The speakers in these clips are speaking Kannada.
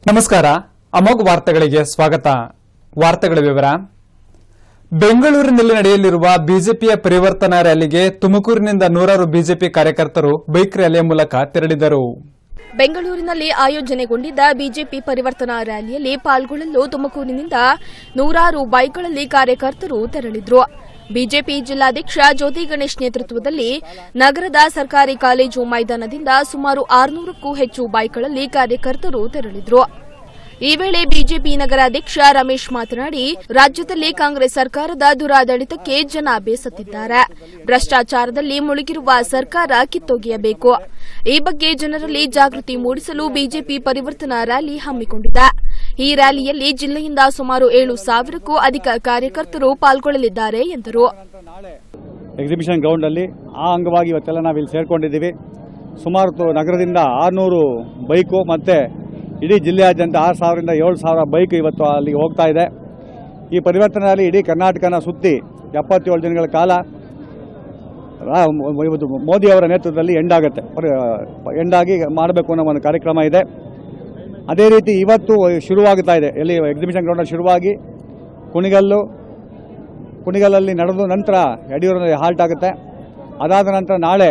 ನಮಸ್ಕಾರ ಅಮೋಘ್ ವಾರ್ತೆಗಳಿಗೆ ಸ್ವಾಗತ ವಾರ್ತೆಗಳ ವಿವರ ಬೆಂಗಳೂರಿನಲ್ಲಿ ನಡೆಯಲಿರುವ ಬಿಜೆಪಿಯ ಪರಿವರ್ತನಾ ರ್ಯಾಲಿಗೆ ತುಮಕೂರಿನಿಂದ ನೂರಾರು ಬಿಜೆಪಿ ಕಾರ್ಯಕರ್ತರು ಬೈಕ್ ರ್ಯಾಲಿಯ ಮೂಲಕ ತೆರಳಿದರು ಬೆಂಗಳೂರಿನಲ್ಲಿ ಆಯೋಜನೆಗೊಂಡಿದ್ದ ಬಿಜೆಪಿ ಪರಿವರ್ತನಾ ರ್ಯಾಲಿಯಲ್ಲಿ ಪಾಲ್ಗೊಳ್ಳಲು ತುಮಕೂರಿನಿಂದ ನೂರಾರು ಬೈಕ್ಗಳಲ್ಲಿ ಕಾರ್ಯಕರ್ತರು ತೆರಳಿದ್ರು ಬಿಜೆಪಿ ಜಿಲ್ಲಾಧ್ಯಕ್ಷ ಜ್ಯೋತಿ ಗಣೇಶ್ ನೇತೃತ್ವದಲ್ಲಿ ನಗರದ ಸರ್ಕಾರಿ ಕಾಲೇಜು ಮೈದಾನದಿಂದ ಸುಮಾರು ಆರುನೂರಕ್ಕೂ ಹೆಚ್ಚು ಬೈಕ್ಗಳಲ್ಲಿ ಕಾರ್ಯಕರ್ತರು ತೆರಳಿದ್ರು ಈ ವೇಳೆ ಬಿಜೆಪಿ ನಗರಾಧ್ಯಕ್ಷ ರಮೇಶ್ ಮಾತನಾಡಿ ರಾಜ್ಯದಲ್ಲಿ ಕಾಂಗ್ರೆಸ್ ಸರ್ಕಾರದ ದುರಾಡಳಿತಕ್ಕೆ ಜನ ಬೇಸತ್ತಿದ್ದಾರೆ ಭ್ರಷ್ಟಾಚಾರದಲ್ಲಿ ಮುಳುಗಿರುವ ಸರ್ಕಾರ ಕಿತ್ತೊಗೆಯಬೇಕು ಈ ಬಗ್ಗೆ ಜನರಲ್ಲಿ ಜಾಗೃತಿ ಮೂಡಿಸಲು ಬಿಜೆಪಿ ಪರಿವರ್ತನಾ ರ್ಯಾಲಿ ಹಮ್ಮಿಕೊಂಡಿದೆ ಈ ರ್ಯಾಲಿಯಲ್ಲಿ ಜಿಲ್ಲೆಯಿಂದ ಸುಮಾರು ಏಳು ಸಾವಿರಕ್ಕೂ ಅಧಿಕ ಕಾರ್ಯಕರ್ತರು ಪಾಲ್ಗೊಳ್ಳಲಿದ್ದಾರೆ ಎಂದರು ಎಕ್ಸಿಬಿಷನ್ ಗ್ರೌಂಡಲ್ಲಿ ಆ ಅಂಗವಾಗಿ ಇವತ್ತೆಲ್ಲ ನಾವು ಇಲ್ಲಿ ಸೇರ್ಕೊಂಡಿದ್ದೀವಿ ಸುಮಾರು ತು- ನಗರದಿಂದ ಆರುನೂರು ಬೈಕು ಮತ್ತು ಇಡೀ ಜಿಲ್ಲೆಯಾದ್ಯಂತ ಆರು ಸಾವಿರದಿಂದ ಏಳು ಸಾವಿರ ಬೈಕ್ ಇವತ್ತು ಅಲ್ಲಿಗೆ ಹೋಗ್ತಾ ಇದೆ ಈ ಪರಿವರ್ತನೆಯಲ್ಲಿ ಇಡೀ ಕರ್ನಾಟಕನ ಸುತ್ತಿ ಎಪ್ಪತ್ತೇಳು ದಿನಗಳ ಕಾಲ ರಾ- ಮ- ಇವತ್ತು ಮೋದಿ ಅವರ ನೇತೃತ್ವದಲ್ಲಿ ಎಂಡಾಗುತ್ತೆ ಎಂಡಾಗಿ ಮಾಡಬೇಕು ಅನ್ನೋ ಒಂದು ಕಾರ್ಯಕ್ರಮ ಇದೆ ಅದೇ ರೀತಿ ಇವತ್ತು ಶುರುವಾಗ್ತಾ ಇದೆ ಎಲ್ಲಿ ಎಕ್ಸಿಬಿಷನ್ ಗ್ರೌಂಡಲ್ಲಿ ಶುರುವಾಗಿ ಕುಣಿಗಲ್ಲು ಕುಣಿಗಲಲ್ಲಿ ನಡೆದು ನಂತರ ಯಡಿಯೂರಲ್ಲಿ ಹಾಲ್ಟ್ ಆಗುತ್ತೆ ಅದಾದ ನಂತರ ನಾಳೆ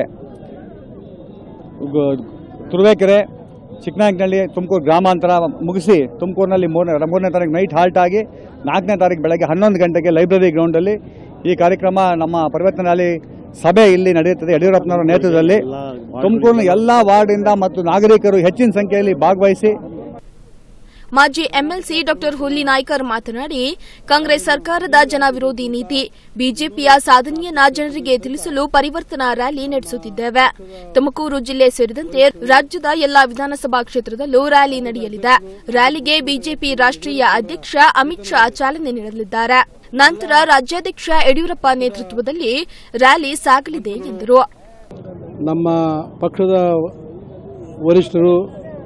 ಗು- ತುರುವೇಕೆರೆ ಚಿಕ್ಕನಾಯಕನಹಳ್ಳಿ ತುಮಕೂರು ಗ್ರಾಮಾಂತರ ಮುಗಿಸಿ ತುಮಕೂರಿನಲ್ಲಿ ಮೂರನೇ ಮೂರನೇ ತಾರೀಕು ನೈಟ್ ಹಾಲ್ಟ್ ಆಗಿ ನಾಲ್ಕನೇ ತಾರೀಕು ಬೆಳಗ್ಗೆ ಹನ್ನೊಂದು ಗಂಟೆಗೆ ಲೈಬ್ರರಿ ಗ್ರೌಂಡಲ್ಲಿ ಈ ಕಾರ್ಯಕ್ರಮ ನಮ್ಮ ಪರಿವರ್ತನೆಯಲ್ಲಿ ಸಭೆ ಇಲ್ಲಿ ನಡೆಯುತ್ತದೆ ಯಡಿಯೂರಪ್ಪನವರ ನೇತೃತ್ವದಲ್ಲಿ ತುಮಕೂರಿನ ಎಲ್ಲ ವಾರ್ಡಿಂದ ಮತ್ತು ನಾಗರಿಕರು ಹೆಚ್ಚಿನ ಸಂಖ್ಯೆಯಲ್ಲಿ ಭಾಗವಹಿಸಿ ಮಾಜಿ ಎಂಎಲ್ಸಿ ಡಾ ಹುಲ್ಲಿ ನಾಯ್ಕರ್ ಮಾತನಾಡಿ ಕಾಂಗ್ರೆಸ್ ಸರ್ಕಾರದ ಜನ ವಿರೋಧಿ ನೀತಿ ಬಿಜೆಪಿಯ ಸಾಧನೆಯನ್ನ ಜನರಿಗೆ ತಿಳಿಸಲು ಪರಿವರ್ತನಾ ರ್ಯಾಲಿ ನಡೆಸುತ್ತಿದ್ದೇವೆ ತುಮಕೂರು ಜಿಲ್ಲೆ ಸೇರಿದಂತೆ ರಾಜ್ಯದ ಎಲ್ಲಾ ವಿಧಾನಸಭಾ ಕ್ಷೇತ್ರದಲ್ಲೂ ರ್ಯಾಲಿ ನಡೆಯಲಿದೆ ರ್ಯಾಲಿಗೆ ಬಿಜೆಪಿ ರಾಷ್ಟ್ರೀಯ ಅಧ್ಯಕ್ಷ ಅಮಿತ್ ಶಾ ಚಾಲನೆ ನೀಡಲಿದ್ದಾರೆ ನಂತರ ರಾಜ್ಯಾಧ್ಯಕ್ಷ ಯಡಿಯೂರಪ್ಪ ನೇತೃತ್ವದಲ್ಲಿ ರ್ಯಾಲಿ ಸಾಗಲಿದೆ ಎಂದರು ನಮ್ಮ ಪಕ್ಷದ ವರಿಷ್ಠರು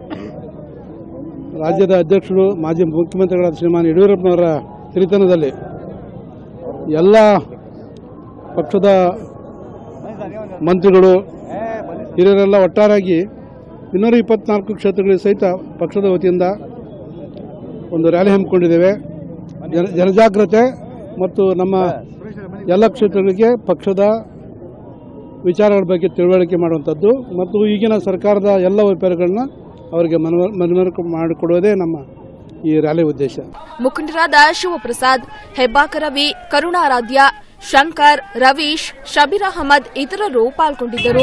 ರಾಜ್ಯದ ಅಧ್ಯಕ್ಷರು ಮಾಜಿ ಮುಖ್ಯಮಂತ್ರಿಗಳಾದ ಶ್ರೀಮಾನ್ ಯಡಿಯೂರಪ್ಪನವರ ಹಿರಿತನದಲ್ಲಿ ಎಲ್ಲ ಪಕ್ಷದ ಮಂತ್ರಿಗಳು ಹಿರಿಯರೆಲ್ಲ ಒಟ್ಟಾರಾಗಿ ಇನ್ನೂರ ಇಪ್ಪತ್ನಾಲ್ಕು ಕ್ಷೇತ್ರಗಳಿಗೆ ಸಹಿತ ಪಕ್ಷದ ವತಿಯಿಂದ ಒಂದು ರ್ಯಾಲಿ ಹಮ್ಮಿಕೊಂಡಿದ್ದೇವೆ ಜನ ಜನಜಾಗ್ರತೆ ಮತ್ತು ನಮ್ಮ ಎಲ್ಲ ಕ್ಷೇತ್ರಗಳಿಗೆ ಪಕ್ಷದ ವಿಚಾರಗಳ ಬಗ್ಗೆ ತಿಳುವಳಿಕೆ ಮಾಡುವಂಥದ್ದು ಮತ್ತು ಈಗಿನ ಸರ್ಕಾರದ ಎಲ್ಲ ವೈಫಲ್ಯಗಳನ್ನ ಅವರಿಗೆ ಮನವ ಮನವರಿಕೆ ಮಾಡಿಕೊಡುವುದೇ ನಮ್ಮ ಈ ರ್ಯಾಲಿ ಉದ್ದೇಶ ಮುಖಂಡರಾದ ಶಿವಪ್ರಸಾದ್ ಹೆಬ್ಬಾಕ ರವಿ ಕರುಣಾರಾಧ್ಯ ಶಂಕರ್ ರವೀಶ್ ಶಬೀರ್ ಅಹಮದ್ ಇತರರು ಪಾಲ್ಗೊಂಡಿದ್ದರು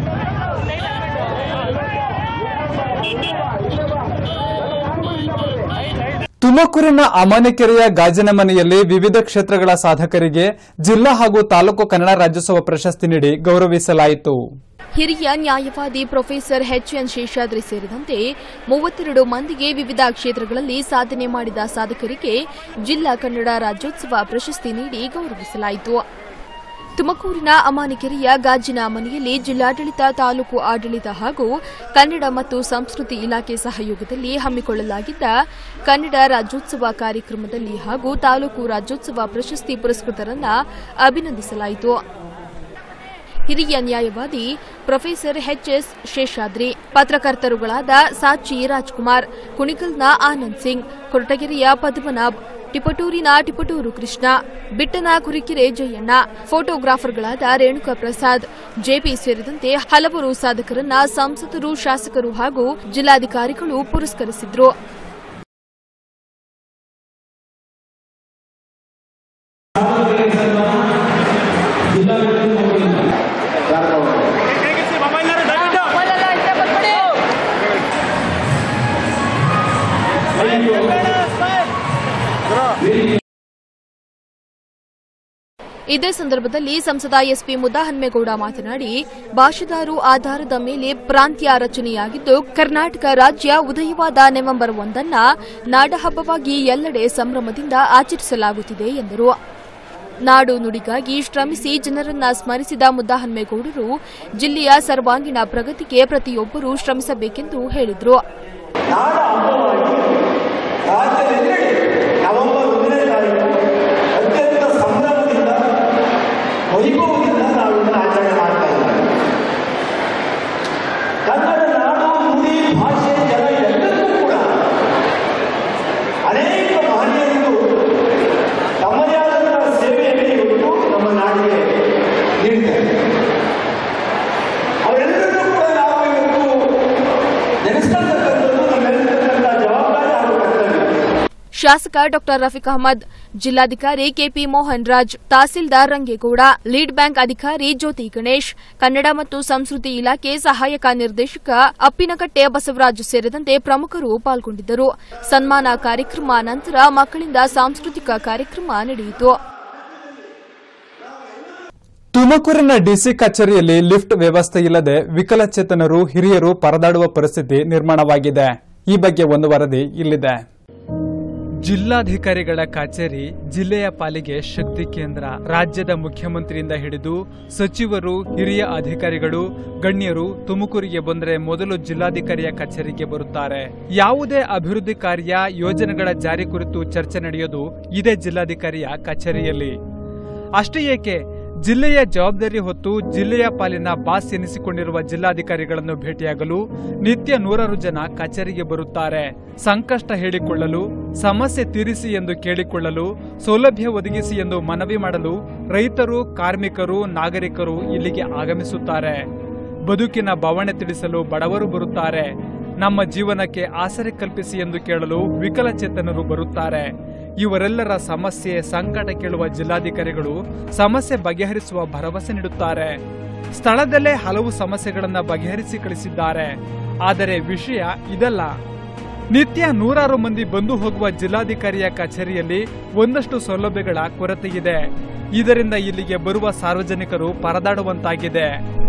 ತುಮಕೂರಿನ ಅಮಾನಿಕೆರೆಯ ಗಾಜಿನ ಮನೆಯಲ್ಲಿ ವಿವಿಧ ಕ್ಷೇತ್ರಗಳ ಸಾಧಕರಿಗೆ ಜಿಲ್ಲಾ ಹಾಗೂ ತಾಲೂಕು ಕನ್ನಡ ರಾಜ್ಯೋತ್ಸವ ಪ್ರಶಸ್ತಿ ನೀಡಿ ಗೌರವಿಸಲಾಯಿತು ಹಿರಿಯ ನ್ಯಾಯವಾದಿ ಪ್ರೊಫೆಸರ್ ಎಚ್ ಎನ್ ಶೇಷಾದ್ರಿ ಸೇರಿದಂತೆ ಮೂವತ್ತೆರಡು ಮಂದಿಗೆ ವಿವಿಧ ಕ್ಷೇತ್ರಗಳಲ್ಲಿ ಸಾಧನೆ ಮಾಡಿದ ಸಾಧಕರಿಗೆ ಜಿಲ್ಲಾ ಕನ್ನಡ ರಾಜ್ಯೋತ್ಸವ ಪ್ರಶಸ್ತಿ ನೀಡಿ ಗೌರವಿಸಲಾಯಿತು ತುಮಕೂರಿನ ಅಮಾನಿಕೆರೆಯ ಗಾಜಿನ ಮನೆಯಲ್ಲಿ ಜಿಲ್ಲಾಡಳಿತ ತಾಲೂಕು ಆಡಳಿತ ಹಾಗೂ ಕನ್ನಡ ಮತ್ತು ಸಂಸ್ಕೃತಿ ಇಲಾಖೆ ಸಹಯೋಗದಲ್ಲಿ ಹಮ್ಮಿಕೊಳ್ಳಲಾಗಿದ್ದ ಕನ್ನಡ ರಾಜ್ಯೋತ್ಸವ ಕಾರ್ಯಕ್ರಮದಲ್ಲಿ ಹಾಗೂ ತಾಲೂಕು ರಾಜ್ಯೋತ್ಸವ ಪ್ರಶಸ್ತಿ ಪುರಸ್ಕೃತರನ್ನ ಅಭಿನಂದಿಸಲಾಯಿತು ಹಿರಿಯ ನ್ಯಾಯವಾದಿ ಪ್ರೊಫೆಸರ್ ಎಚ್ಎಸ್ ಶೇಷಾದ್ರಿ ಪತ್ರಕರ್ತರುಗಳಾದ ಸಾಚಿ ರಾಜ್ಕುಮಾರ್ ಕುಣಿಗಲ್ನ ಆನಂದ್ ಸಿಂಗ್ ಕೊರಟಗೆರೆಯ ಪದ್ಮನಾಭ್ ಟಿಪಟೂರಿನ ಟಿಪಟೂರು ಕೃಷ್ಣ ಬಿಟ್ಟನ ಕುರಿಕೆರೆ ಜಯಣ್ಣ ಫೋಟೋಗ್ರಾಫರ್ಗಳಾದ ರೇಣುಕಾ ಪ್ರಸಾದ್ ಜೆಪಿ ಸೇರಿದಂತೆ ಹಲವರು ಸಾಧಕರನ್ನ ಸಂಸದರು ಶಾಸಕರು ಹಾಗೂ ಜಿಲ್ಲಾಧಿಕಾರಿಗಳು ಪುರಸ್ಕರಿಸಿದ್ರು ಇದೇ ಸಂದರ್ಭದಲ್ಲಿ ಸಂಸದ ಎಸ್ಪಿ ಮುದ್ದಹನ್ಮೇಗೌಡ ಮಾತನಾಡಿ ಭಾಷೆದಾರು ಆಧಾರದ ಮೇಲೆ ಪ್ರಾಂತ್ಯ ರಚನೆಯಾಗಿದ್ದು ಕರ್ನಾಟಕ ರಾಜ್ಯ ಉದಯವಾದ ನವೆಂಬರ್ ಒಂದನ್ನ ನಾಡಹಬ್ಬವಾಗಿ ಎಲ್ಲೆಡೆ ಸಂಭ್ರಮದಿಂದ ಆಚರಿಸಲಾಗುತ್ತಿದೆ ಎಂದರು ನಾಡು ನುಡಿಗಾಗಿ ಶ್ರಮಿಸಿ ಜನರನ್ನ ಸ್ಮರಿಸಿದ ಮುದ್ದಹನ್ಮೇಗೌಡರು ಜಿಲ್ಲೆಯ ಸರ್ವಾಂಗೀಣ ಪ್ರಗತಿಗೆ ಪ್ರತಿಯೊಬ್ಬರೂ ಶ್ರಮಿಸಬೇಕೆಂದು ಹೇಳಿದರು ರಾಜ್ಯದೆಲ್ಲೆಡೆ ನವೆಂಬರ್ ಒಂದನೇ ತಾರೀಕು ಅತ್ಯಂತ ಸಂಭ್ರಮದಿಂದ ವೈಭವದಿಂದ ನಾವು ಇದನ್ನು ಆಚರಣೆ ಮಾಡ್ತಾ ಇದ್ದೇವೆ ಕನ್ನಡ ನಾಡು ನುಡಿ ಭಾಷೆ ಜನ ಎಲ್ಲರಿಗೂ ಕೂಡ ಶಾಸಕ ಡಾ ರಫೀಕ್ ಅಹಮದ್ ಜಿಲ್ಲಾಧಿಕಾರಿ K P Mohan Raj tehsildar Rangegowda lead bank ಅಧಿಕಾರಿ ಜ್ಯೋತಿ ಗಣೇಶ್ ಕನ್ನಡ ಮತ್ತು ಸಂಸ್ಕೃತಿ ಇಲಾಖೆ ಸಹಾಯಕ ನಿರ್ದೇಶಕ ಅಪ್ಪಿನಕಟ್ಟೆ ಬಸವರಾಜು ಸೇರಿದಂತೆ ಪ್ರಮುಖರು ಪಾಲ್ಗೊಂಡಿದ್ದರು ಸನ್ಮಾನ ಕಾರ್ಯಕ್ರಮ ನಂತರ ಮಕ್ಕಳಿಂದ ಸಾಂಸ್ಕೃತಿಕ ಕಾರ್ಯಕ್ರಮ ನಡೆಯಿತು ತುಮಕೂರಿನ ಡಿಸಿ ಕಚೇರಿಯಲ್ಲಿ ಲಿಫ್ಟ್ ವ್ಯವಸ್ಥೆ ಇಲ್ಲದೆ ವಿಕಲಚೇತನರು ಹಿರಿಯರು ಪರದಾಡುವ ಪರಿಸ್ಥಿತಿ ನಿರ್ಮಾಣವಾಗಿದೆ ಈ ಬಗ್ಗೆ ಒಂದು ವರದಿ ಇಲ್ಲಿದೆ ಜಿಲ್ಲಾಧಿಕಾರಿಗಳ ಕಚೇರಿ ಜಿಲ್ಲೆಯ ಪಾಲಿಗೆ ಶಕ್ತಿ ಕೇಂದ್ರ ರಾಜ್ಯದ ಮುಖ್ಯಮಂತ್ರಿಯಿಂದ ಹಿಡಿದು ಸಚಿವರು ಹಿರಿಯ ಅಧಿಕಾರಿಗಳು ಗಣ್ಯರು ತುಮಕೂರಿಗೆ ಬಂದರೆ ಮೊದಲು ಜಿಲ್ಲಾಧಿಕಾರಿಯ ಕಚೇರಿಗೆ ಬರುತ್ತಾರೆ ಯಾವುದೇ ಅಭಿವೃದ್ಧಿ ಕಾರ್ಯ ಯೋಜನೆಗಳ ಜಾರಿ ಕುರಿತು ಚರ್ಚೆ ನಡೆಯೋದು ಇದೇ ಜಿಲ್ಲಾಧಿಕಾರಿಯ ಕಚೇರಿಯಲ್ಲಿ ಅಷ್ಟೇ ಏಕೆ ಜಿಲ್ಲೆಯ ಜವಾಬ್ದಾರಿ ಹೊತ್ತು ಜಿಲ್ಲೆಯ ಪಾಲಿನ ಬಾಸ್ ಎನಿಸಿಕೊಂಡಿರುವ ಜಿಲ್ಲಾಧಿಕಾರಿಗಳನ್ನು ಭೇಟಿಯಾಗಲು ನಿತ್ಯ ನೂರಾರು ಜನ ಕಚೇರಿಗೆ ಬರುತ್ತಾರೆ ಸಂಕಷ್ಟ ಹೇಳಿಕೊಳ್ಳಲು ಸಮಸ್ಯೆ ತೀರಿಸಿ ಎಂದು ಕೇಳಿಕೊಳ್ಳಲು ಸೌಲಭ್ಯ ಒದಗಿಸಿ ಎಂದು ಮನವಿ ಮಾಡಲು ರೈತರು ಕಾರ್ಮಿಕರು ನಾಗರಿಕರು ಇಲ್ಲಿಗೆ ಆಗಮಿಸುತ್ತಾರೆ ಬದುಕಿನ ಬವಣೆ ತಿಳಿಸಲು ಬಡವರು ಬರುತ್ತಾರೆ ನಮ್ಮ ಜೀವನಕ್ಕೆ ಆಸರೆ ಕಲ್ಪಿಸಿ ಎಂದು ಕೇಳಲು ವಿಕಲಚೇತನರು ಬರುತ್ತಾರೆ ಇವರೆಲ್ಲರ ಸಮಸ್ಯೆ ಸಂಕಟ ಕೇಳುವ ಜಿಲ್ಲಾಧಿಕಾರಿಗಳು ಸಮಸ್ಯೆ ಬಗೆಹರಿಸುವ ಭರವಸೆ ನೀಡುತ್ತಾರೆ ಸ್ಥಳದಲ್ಲೇ ಹಲವು ಸಮಸ್ಯೆಗಳನ್ನು ಬಗೆಹರಿಸಿ ಕಳಿಸಿದ್ದಾರೆ ಆದರೆ ವಿಷಯ ಇದಲ್ಲ ನಿತ್ಯ ನೂರಾರು ಮಂದಿ ಬಂದು ಹೋಗುವ ಜಿಲ್ಲಾಧಿಕಾರಿಯ ಕಚೇರಿಯಲ್ಲಿ ಒಂದಷ್ಟು ಸೌಲಭ್ಯಗಳ ಕೊರತೆಯಿದೆ ಇದರಿಂದ ಇಲ್ಲಿಗೆ ಬರುವ ಸಾರ್ವಜನಿಕರು ಪರದಾಡುವಂತಾಗಿದೆ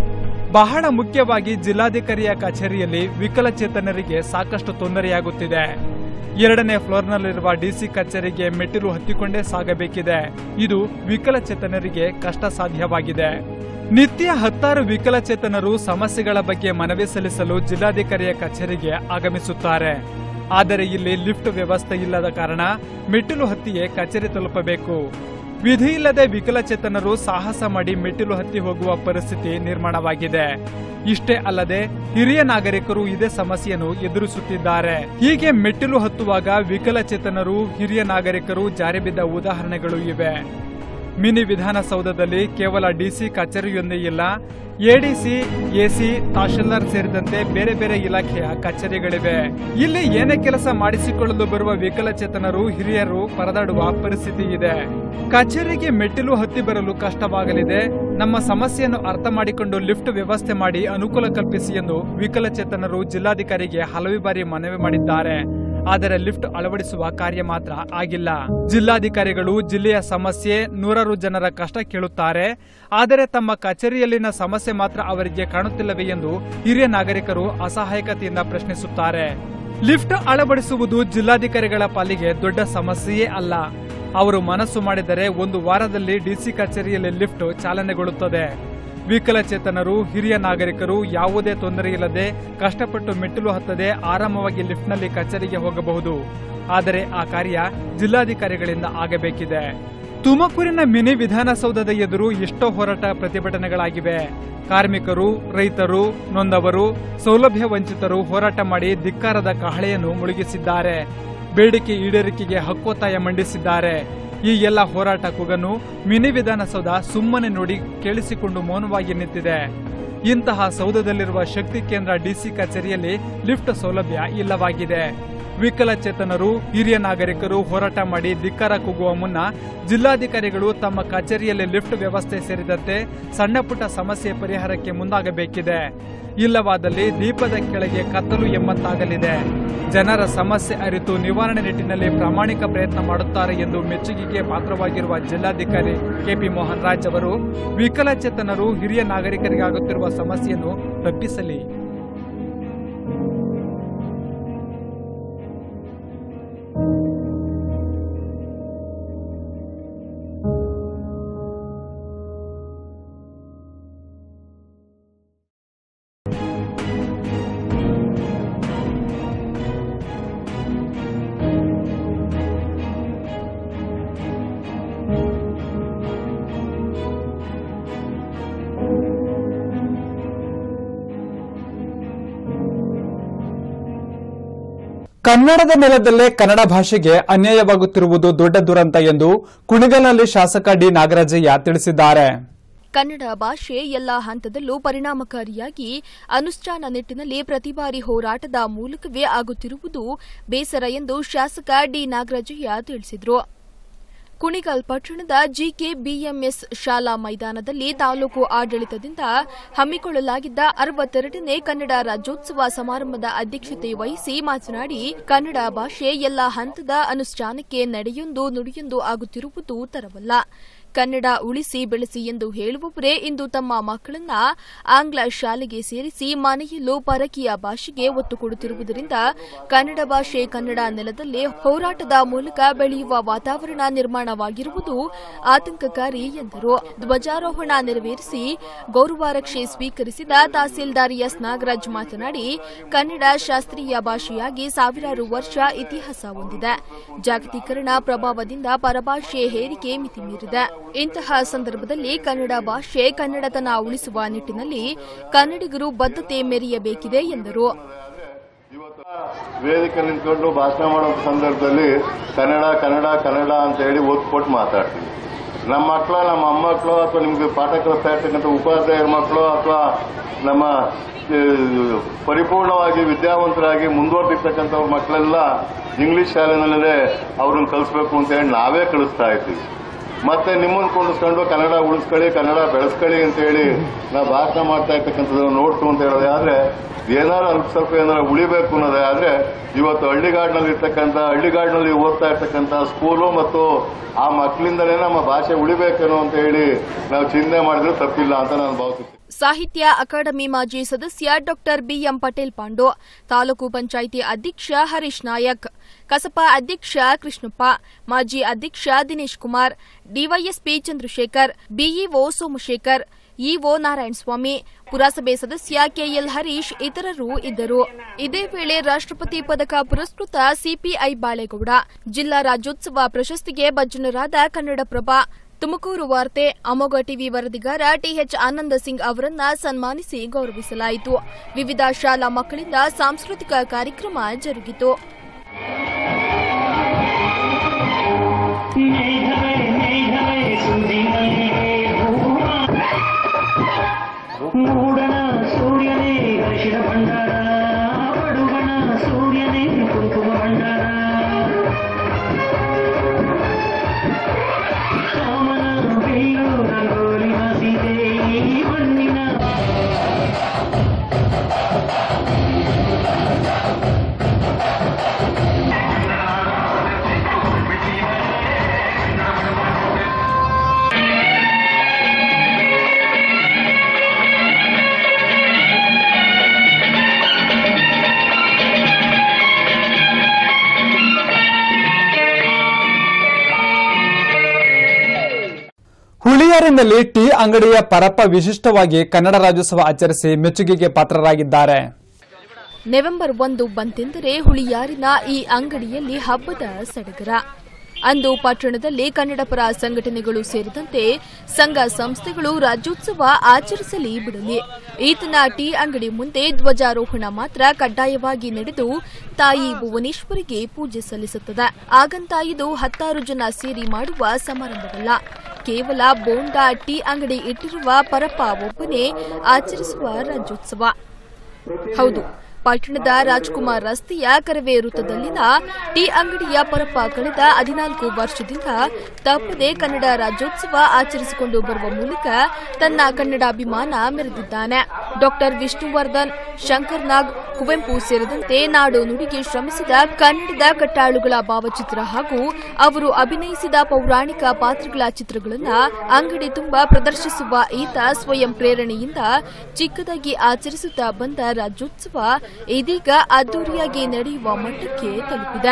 ಬಹಳ ಮುಖ್ಯವಾಗಿ ಜಿಲ್ಲಾಧಿಕಾರಿಯ ಕಚೇರಿಯಲ್ಲಿ ವಿಕಲಚೇತನರಿಗೆ ಸಾಕಷ್ಟು ತೊಂದರೆಯಾಗುತ್ತಿದೆ ಎರಡನೇ ಫ್ಲೋರ್ನಲ್ಲಿರುವ ಡಿಸಿ ಕಚೇರಿಗೆ ಮೆಟ್ಟಿಲು ಹತ್ತಿಕೊಂಡೇ ಸಾಗಬೇಕಿದೆ ಇದು ವಿಕಲಚೇತನರಿಗೆ ಕಷ್ಟ ಸಾಧ್ಯವಾಗಿದೆ ನಿತ್ಯ ಹತ್ತಾರು ವಿಕಲಚೇತನರು ಸಮಸ್ಯೆಗಳ ಬಗ್ಗೆ ಮನವಿ ಸಲ್ಲಿಸಲು ಜಿಲ್ಲಾಧಿಕಾರಿಯ ಕಚೇರಿಗೆ ಆಗಮಿಸುತ್ತಾರೆ ಆದರೆ ಇಲ್ಲಿ ಲಿಫ್ಟ್ ವ್ಯವಸ್ಥೆ ಇಲ್ಲದ ಕಾರಣ ಮೆಟ್ಟಿಲು ಹತ್ತಿಯೇ ಕಚೇರಿ ತಲುಪಬೇಕು ವಿಧಿ ಇಲ್ಲದೆ ವಿಕಲಚೇತನರು ಸಾಹಸ ಮಾಡಿ ಮೆಟ್ಟಿಲು ಹತ್ತಿ ಹೋಗುವ ಪರಿಸ್ಥಿತಿ ನಿರ್ಮಾಣವಾಗಿದೆ ಇಷ್ಟೇ ಅಲ್ಲದೆ ಹಿರಿಯ ನಾಗರಿಕರು ಇದೇ ಸಮಸ್ಯೆಯನ್ನು ಎದುರಿಸುತ್ತಿದ್ದಾರೆ ಹೀಗೆ ಮೆಟ್ಟಿಲು ಹತ್ತುವಾಗ ವಿಕಲಚೇತನರು ಹಿರಿಯ ನಾಗರಿಕರು ಜಾರಿ ಬಿದ್ದ ಉದಾಹರಣೆಗಳು ಇವೆ ಮಿನಿ ವಿಧಾನಸೌಧದಲ್ಲಿ ಕೇವಲ ಡಿಸಿ ಕಚೇರಿಯೊಂದೇ ಇಲ್ಲ ಎಡಿಸಿ ಎಸಿ ತಹಶೀಲ್ದಾರ್ ಸೇರಿದಂತೆ ಬೇರೆ ಬೇರೆ ಇಲಾಖೆಯ ಕಚೇರಿಗಳಿವೆ ಇಲ್ಲಿ ಏನೇ ಕೆಲಸ ಮಾಡಿಸಿಕೊಳ್ಳಲು ಬರುವ ವಿಕಲಚೇತನರು ಹಿರಿಯರು ಪರದಾಡುವ ಪರಿಸ್ಥಿತಿ ಇದೆ ಕಚೇರಿಗೆ ಮೆಟ್ಟಿಲು ಹತ್ತಿ ಬರಲು ಕಷ್ಟವಾಗಲಿದೆ ನಮ್ಮ ಸಮಸ್ಯೆಯನ್ನು ಅರ್ಥ ಮಾಡಿಕೊಂಡು ಲಿಫ್ಟ್ ವ್ಯವಸ್ಥೆ ಮಾಡಿ ಅನುಕೂಲ ಕಲ್ಪಿಸಿ ಎಂದು ವಿಕಲಚೇತನರು ಜಿಲ್ಲಾಧಿಕಾರಿಗೆ ಹಲವು ಬಾರಿ ಮನವಿ ಮಾಡಿದ್ದಾರೆ ಆದರೆ ಲಿಫ್ಟ್ ಅಳವಡಿಸುವ ಕಾರ್ಯ ಮಾತ್ರ ಆಗಿಲ್ಲ ಜಿಲ್ಲಾಧಿಕಾರಿಗಳು ಜಿಲ್ಲೆಯ ಸಮಸ್ಯೆ ನೂರಾರು ಜನರ ಕಷ್ಟ ಕೇಳುತ್ತಾರೆ ಆದರೆ ತಮ್ಮ ಕಚೇರಿಯಲ್ಲಿನ ಸಮಸ್ಯೆ ಮಾತ್ರ ಅವರಿಗೆ ಕಾಣುತ್ತಿಲ್ಲವೇ ಎಂದು ಹಿರಿಯ ನಾಗರಿಕರು ಅಸಹಾಯಕತೆಯಿಂದ ಪ್ರಶ್ನಿಸುತ್ತಾರೆ ಲಿಫ್ಟ್ ಅಳವಡಿಸುವುದು ಜಿಲ್ಲಾಧಿಕಾರಿಗಳ ಪಾಲಿಗೆ ದೊಡ್ಡ ಸಮಸ್ಯೆಯೇ ಅಲ್ಲ ಅವರು ಮನಸ್ಸು ಮಾಡಿದರೆ ಒಂದು ವಾರದಲ್ಲಿ ಡಿಸಿ ಕಚೇರಿಯಲ್ಲಿ ಲಿಫ್ಟ್ ಚಾಲನೆಗೊಳ್ಳುತ್ತದೆ ವಿಕಲಚೇತನರು ಹಿರಿಯ ನಾಗರಿಕರು ಯಾವುದೇ ತೊಂದರೆಯಿಲ್ಲದೆ ಕಷ್ಟಪಟ್ಟು ಮೆಟ್ಟಿಲು ಹತ್ತದೆ ಆರಾಮವಾಗಿ ಲಿಫ್ಟ್ನಲ್ಲಿ ಕಚೇರಿಗೆ ಹೋಗಬಹುದು ಆದರೆ ಆ ಕಾರ್ಯ ಜಿಲ್ಲಾಧಿಕಾರಿಗಳಿಂದ ಆಗಬೇಕಿದೆ ತುಮಕೂರಿನ ಮಿನಿ ವಿಧಾನಸೌಧದ ಎದುರು ಎಷ್ಟೋ ಹೋರಾಟ ಪ್ರತಿಭಟನೆಗಳಾಗಿವೆ ಕಾರ್ಮಿಕರು ರೈತರು ನೊಂದವರು ಸೌಲಭ್ಯ ವಂಚಿತರು ಹೋರಾಟ ಮಾಡಿ ಧಿಕ್ಕಾರದ ಕಹಳೆಯನ್ನು ಮುಳುಗಿಸಿದ್ದಾರೆ ಬೇಡಿಕೆ ಈಡೇರಿಕೆಗೆ ಹಕ್ಕೊತ್ತಾಯ ಮಂಡಿಸಿದ್ದಾರೆ ಈ ಎಲ್ಲ ಹೋರಾಟ ಕೂಗನ್ನು ಮಿನಿ ವಿಧಾನಸೌಧ ಸುಮ್ಮನೆ ನೋಡಿ ಕೇಳಿಸಿಕೊಂಡು ಮೌನವಾಗಿ ನಿಂತಿದೆ ಇಂತಹ ಸೌಧದಲ್ಲಿರುವ ಶಕ್ತಿ ಕೇಂದ್ರ ಡಿಸಿ ಕಚೇರಿಯಲ್ಲಿ ಲಿಫ್ಟ್ ಸೌಲಭ್ಯ ಇಲ್ಲವಾಗಿದೆ ವಿಕಲಚೇತನರು ಹಿರಿಯ ನಾಗರಿಕರು ಹೋರಾಟ ಮಾಡಿ ಧಿಕ್ಕಾರ ಕೂಗುವ ಮುನ್ನ ಜಿಲ್ಲಾಧಿಕಾರಿಗಳು ತಮ್ಮ ಕಚೇರಿಯಲ್ಲಿ ಲಿಫ್ಟ್ ವ್ಯವಸ್ಥೆ ಸೇರಿದಂತೆ ಸಣ್ಣ ಪುಟ್ಟ ಸಮಸ್ಯೆ ಪರಿಹಾರಕ್ಕೆ ಮುಂದಾಗಬೇಕಿದೆ ಇಲ್ಲವಾದಲ್ಲಿ ದೀಪದ ಕೆಳಗೆ ಕತ್ತಲು ಎಂಬಂತಾಗಲಿದೆ ಜನರ ಸಮಸ್ಯೆ ಅರಿತು ನಿವಾರಣೆ ನಿಟ್ಟಿನಲ್ಲಿ ಪ್ರಾಮಾಣಿಕ ಪ್ರಯತ್ನ ಮಾಡುತ್ತಾರೆ ಎಂದು ಮೆಚ್ಚುಗೆಗೆ ಪಾತ್ರವಾಗಿರುವ ಜಿಲ್ಲಾಧಿಕಾರಿ ಕೆಪಿ ಮೋಹನ್ ರಾಜ್ ಅವರು ವಿಕಲಚೇತನರು ಹಿರಿಯ ನಾಗರಿಕರಿಗಾಗುತ್ತಿರುವ ಸಮಸ್ಯೆಯನ್ನು ತಪ್ಪಿಸಲಿ ಕನ್ನಡದ ನೆಲದಲ್ಲೇ ಕನ್ನಡ ಭಾಷೆಗೆ ಅನ್ಯಾಯವಾಗುತ್ತಿರುವುದು ದೊಡ್ಡ ದುರಂತ ಎಂದು ಕುಣಿಗಲ್ನಲ್ಲಿ ಶಾಸಕ ಡಿ ನಾಗರಾಜಯ್ಯ ತಿಳಿಸಿದ್ದಾರೆ ಕನ್ನಡ ಭಾಷೆ ಎಲ್ಲ ಹಂತದಲ್ಲೂ ಪರಿಣಾಮಕಾರಿಯಾಗಿ ಅನುಷ್ಠಾನ ನಿಟ್ಟಿನಲ್ಲಿ ಪ್ರತಿ ಬಾರಿ ಹೋರಾಟದ ಮೂಲಕವೇ ಆಗುತ್ತಿರುವುದು ಬೇಸರ ಎಂದು ಶಾಸಕ ಡಿ ನಾಗರಾಜಯ್ಯ ತಿಳಿಸಿದರು ಕುಣಿಗಲ್ ಪಟ್ಟಣದ ಜಿಕೆ ಬಿಎಂಎಸ್ ಶಾಲಾ ಮೈದಾನದಲ್ಲಿ ತಾಲೂಕು ಆಡಳಿತದಿಂದ ಹಮ್ಮಿಕೊಳ್ಳಲಾಗಿದ್ದ ಅರವತ್ತೆರಡನೇ ಕನ್ನಡ ರಾಜ್ಯೋತ್ಸವ ಸಮಾರಂಭದ ಅಧ್ಯಕ್ಷತೆ ವಹಿಸಿ ಮಾತನಾಡಿ ಕನ್ನಡ ಭಾಷೆ ಎಲ್ಲ ಹಂತದ ಅನುಷ್ಠಾನಕ್ಕೆ ನಡೆಯೊಂದು ನುಡಿಯೊಂದು ಆಗುತ್ತಿರುವುದು ತರವಲ್ಲ ಕನ್ನಡ ಉಳಿಸಿ ಬೆಳೆಸಿ ಎಂದು ಹೇಳುವವರೇ ಇಂದು ತಮ್ಮ ಮಕ್ಕಳನ್ನ ಆಂಗ್ಲ ಶಾಲೆಗೆ ಸೇರಿಸಿ ಮನೆಯಲ್ಲೂ ಪರಕೀಯ ಭಾಷೆಗೆ ಒತ್ತು ಕೊಡುತ್ತಿರುವುದರಿಂದ ಕನ್ನಡ ಭಾಷೆ ಕನ್ನಡ ನೆಲದಲ್ಲೇ ಹೋರಾಟದ ಮೂಲಕ ಬೆಳೆಯುವ ವಾತಾವರಣ ನಿರ್ಮಾಣವಾಗಿರುವುದು ಆತಂಕಕಾರಿ ಎಂದರು ಧ್ವಜಾರೋಹಣ ನೆರವೇರಿಸಿ ಗೌರವಾರಕ್ಷೆ ಸ್ವೀಕರಿಸಿದ ತಹಸೀಲ್ದಾರ್ ಎಸ್ ನಾಗರಾಜ್ ಮಾತನಾಡಿ ಕನ್ನಡ ಶಾಸ್ತ್ರೀಯ ಭಾಷೆಯಾಗಿ ಸಾವಿರಾರು ವರ್ಷ ಇತಿಹಾಸ ಹೊಂದಿದೆ ಜಾಗತೀಕರಣ ಪ್ರಭಾವದಿಂದ ಪರಭಾಷೆ ಹೇರಿಕೆ ಮಿತಿ ಮೀರಿದೆ ಇಂತಹ ಸಂದರ್ಭದಲ್ಲಿ ಕನ್ನಡ ಭಾಷೆ ಕನ್ನಡತನ ಉಳಿಸುವ ನಿಟ್ಟಿನಲ್ಲಿ ಕನ್ನಡಿಗರು ಬದ್ಧತೆ ಮೆರೆಯಬೇಕಿದೆ ಎಂದರು ವೇದಿಕೆ ನಿಂತ್ಕೊಂಡು ಭಾಷಣ ಮಾಡೋ ಸಂದರ್ಭದಲ್ಲಿ ಕನ್ನಡ ಕನ್ನಡ ಕನ್ನಡ ಅಂತ ಹೇಳಿ ಒತ್ತು ಕೊಟ್ಟು ಮಾತಾಡ್ತೀವಿ ನಮ್ಮ ಮಕ್ಕಳು ನಮ್ಮ ಮೊಮ್ಮಕ್ಕಳು ಅಥವಾ ನಿಮ್ಗೆ ಪಾಠ ಕಲಿಸ್ತಾ ಇರ್ತಕ್ಕಂಥ ಉಪಾಧ್ಯಾಯರ ಮಕ್ಕಳು ಅಥವಾ ನಮ್ಮ ಆ, ಪರಿಪೂರ್ಣವಾಗಿ ವಿದ್ಯಾವಂತರಾಗಿ ಮುಂದುವರೆದಿರ್ತಕ್ಕಂಥವ್ರ ಮಕ್ಕಳೆಲ್ಲ ಇಂಗ್ಲಿಷ್ ಶಾಲೆನಲ್ಲೇ ಅವ್ರನ್ನ ಕಲಿಸ್ಬೇಕು ಅಂತ ಹೇಳಿ ನಾವೇ ಕಳಿಸ್ತಾ ಇದ್ದೀವಿ ಮತ್ತೆ ನಿಮ್ಮನ್ನು ಕೊಂಡಿಸ್ಕೊಂಡು ಕನ್ನಡ ಉಳಿಸ್ಕೊಳ್ಳಿ ಕನ್ನಡ ಬೆಳೆಸ್ಕೊಳ್ಳಿ ಅಂತ ಹೇಳಿ ನಾವು ಭಾಷಣ ಮಾಡ್ತಾ ಇರ್ತಕ್ಕಂಥದ್ದು ನೋಡ್ತು ಅಂತ ಹೇಳೋದೇ ಆದ್ರೆ ಏನಾರು ಅಲ್ಪ ಸ್ವಲ್ಪ ಏನಾರು ಉಳಿಬೇಕು ಅನ್ನೋದೇ ಆದ್ರೆ ಇವತ್ತು ಹಳ್ಳಿಗಾಡಿನಲ್ಲಿ ಇರ್ತಕ್ಕಂಥ ಹಳ್ಳಿಗಾಡಿನಲ್ಲಿ ಓದ್ತಾ ಇರ್ತಕ್ಕಂಥ ಸ್ಕೂಲು ಮತ್ತು ಆ ಮಕ್ಕಳಿಂದಲೇ ನಮ್ಮ ಭಾಷೆ ಉಳಿಬೇಕೇನೋ ಅಂತ ಹೇಳಿ ನಾವು ಚಿಂತೆ ಮಾಡಿದ್ರೆ ತಪ್ಪಿಲ್ಲ ಅಂತ ನಾನು ಭಾವಿಸುತ್ತೇನೆ ಸಾಹಿತ್ಯ ಅಕಾಡೆಮಿ ಮಾಜಿ ಸದಸ್ಯ ಡಾಕ್ಟರ್ ಬಿಎಂ ಪಟೇಲ್ ಪಾಂಡು ತಾಲೂಕು ಪಂಚಾಯಿತಿ ಅಧ್ಯಕ್ಷ ಹರೀಶ್ ನಾಯಕ್ ಕಸಪಾ ಅಧ್ಯಕ್ಷ ಕೃಷ್ಣಪ್ಪ ಮಾಜಿ ಅಧ್ಯಕ್ಷ Dinesh Kumar D Y S P Chandrashekhar B E O Somashekhar E O Narayanaswamy ಪುರಸಭೆ ಸದಸ್ಯ ಕೆಎಲ್ ಹರೀಶ್ ಇತರರು ಇದ್ದರು ಇದೇ ವೇಳೆ ರಾಷ್ಟ್ರಪತಿ ಪದಕ ಪುರಸ್ಕೃತ ಸಿಪಿಐ ಬಾಳೇಗೌಡ ಜಿಲ್ಲಾ ರಾಜ್ಯೋತ್ಸವ ಪ್ರಶಸ್ತಿಗೆ ಭಜ್ಜನರಾದ ಕನ್ನಡಪ್ರಭ ತುಮಕೂರು ವಾರ್ತೆ ಅಮೋಘ ಟಿವಿ ವರದಿಗಾರ ಟಿಎಚ್ ಆನಂದ ಸಿಂಗ್ ಅವರನ್ನ ಸನ್ಮಾನಿಸಿ ಗೌರವಿಸಲಾಯಿತು ವಿವಿಧ ಶಾಲಾ ಮಕ್ಕಳಿಂದ ಸಾಂಸ್ಕೃತಿಕ ಕಾರ್ಯಕ್ರಮ ಜರುಗಿತು ಮೂಡಣ ಸೂರ್ಯನೇ ಅರಿಶಿಣ ಭಂಡಾರ ಬಡುಗಣ ಸೂರ್ಯನೇ ಕುಂಕುಮ ಭಂಡಾರ ಕಾಮನ ಬಿಲ್ಲು ರಂಗೋಲಿ ಹಾಸಿದೆ ಈ ಮಣ್ಣಿನ ಹುಳಿಯಾರಿನಲ್ಲಿ ಟೀ ಅಂಗಡಿಯ ಪರಪ್ಪ ವಿಶಿಷ್ಟವಾಗಿ ಕನ್ನಡ ರಾಜ್ಯೋತ್ಸವ ಆಚರಿಸಿ ಮೆಚ್ಚುಗೆಗೆ ಪಾತ್ರರಾಗಿದ್ದಾರೆ ನವೆಂಬರ್ ಒಂದು ಬಂತೆಂದರೆ ಹುಳಿಯಾರಿನ ಈ ಅಂಗಡಿಯಲ್ಲಿ ಹಬ್ಬದ ಸಡಗರ ಅಂದು ಪಟ್ಟಣದಲ್ಲಿ ಕನ್ನಡಪರ ಸಂಘಟನೆಗಳು ಸೇರಿದಂತೆ ಸಂಘ ಸಂಸ್ಥೆಗಳು ರಾಜ್ಯೋತ್ಸವ ಆಚರಿಸಲಿ ಬಿಡಲಿ ಈತನ ಟೀ ಅಂಗಡಿ ಮುಂದೆ ಧ್ವಜಾರೋಹಣ ಮಾತ್ರ ಕಡ್ಡಾಯವಾಗಿ ನಡೆದು ತಾಯಿ ಭುವನೇಶ್ವರಿಗೆ ಪೂಜೆ ಸಲ್ಲಿಸುತ್ತದೆ ಆಗಂತ ಇದು ಹತ್ತಾರು ಜನ ಸೇರಿ ಮಾಡುವ ಸಮಾರಂಭವಲ್ಲ ಕೇವಲ ಬೋಂಡಾ ಟೀ ಅಂಗಡಿ ಇಟ್ಟಿರುವ ಪರಪ್ಪ ಒಬ್ಬನೇ ಆಚರಿಸುವ ರಾಜ್ಯೋತ್ಸವ ಹೌದು ಪಟ್ಟಣದ ರಾಜ್ಕುಮಾರ್ ರಸ್ತೆಯ ಕರವೇ ವೃತ್ತದಲ್ಲಿನ ಟೀ ಅಂಗಡಿಯ ಪರಪ್ಪ ಕಳೆದ ಹದಿನಾಲ್ಕು ವರ್ಷದಿಂದ ತಪ್ಪದೆ ಕನ್ನಡ ರಾಜ್ಯೋತ್ಸವ ಆಚರಿಸಿಕೊಂಡು ಬರುವ ಮೂಲಕ ತನ್ನ ಕನ್ನಡಾಭಿಮಾನ ಮೆರೆದಿದ್ದಾನೆ ಡಾಕ್ಟರ್ ವಿಷ್ಣುವರ್ಧನ್ ಶಂಕರ್ ನಾಗ್ ಕುವೆಂಪು ಸೇರಿದಂತೆ ನಾಡು ನುಡಿಗೆ ಶ್ರಮಿಸಿದ ಕನ್ನಡದ ಕಟ್ಟಾಳುಗಳ ಭಾವಚಿತ್ರ ಹಾಗೂ ಅವರು ಅಭಿನಯಿಸಿದ ಪೌರಾಣಿಕ ಪಾತ್ರಗಳ ಚಿತ್ರಗಳನ್ನ ಅಂಗಡಿ ತುಂಬಾ ಪ್ರದರ್ಶಿಸುವ ಈತ ಸ್ವಯಂ ಪ್ರೇರಣೆಯಿಂದ ಚಿಕ್ಕದಾಗಿ ಆಚರಿಸುತ್ತಾ ಬಂದ ರಾಜ್ಯೋತ್ಸವ ಇದೀಗ ಅದ್ದೂರಿಯಾಗಿ ನಡೆಯುವ ಮಟ್ಟಕ್ಕೆ ತಲುಪಿದೆ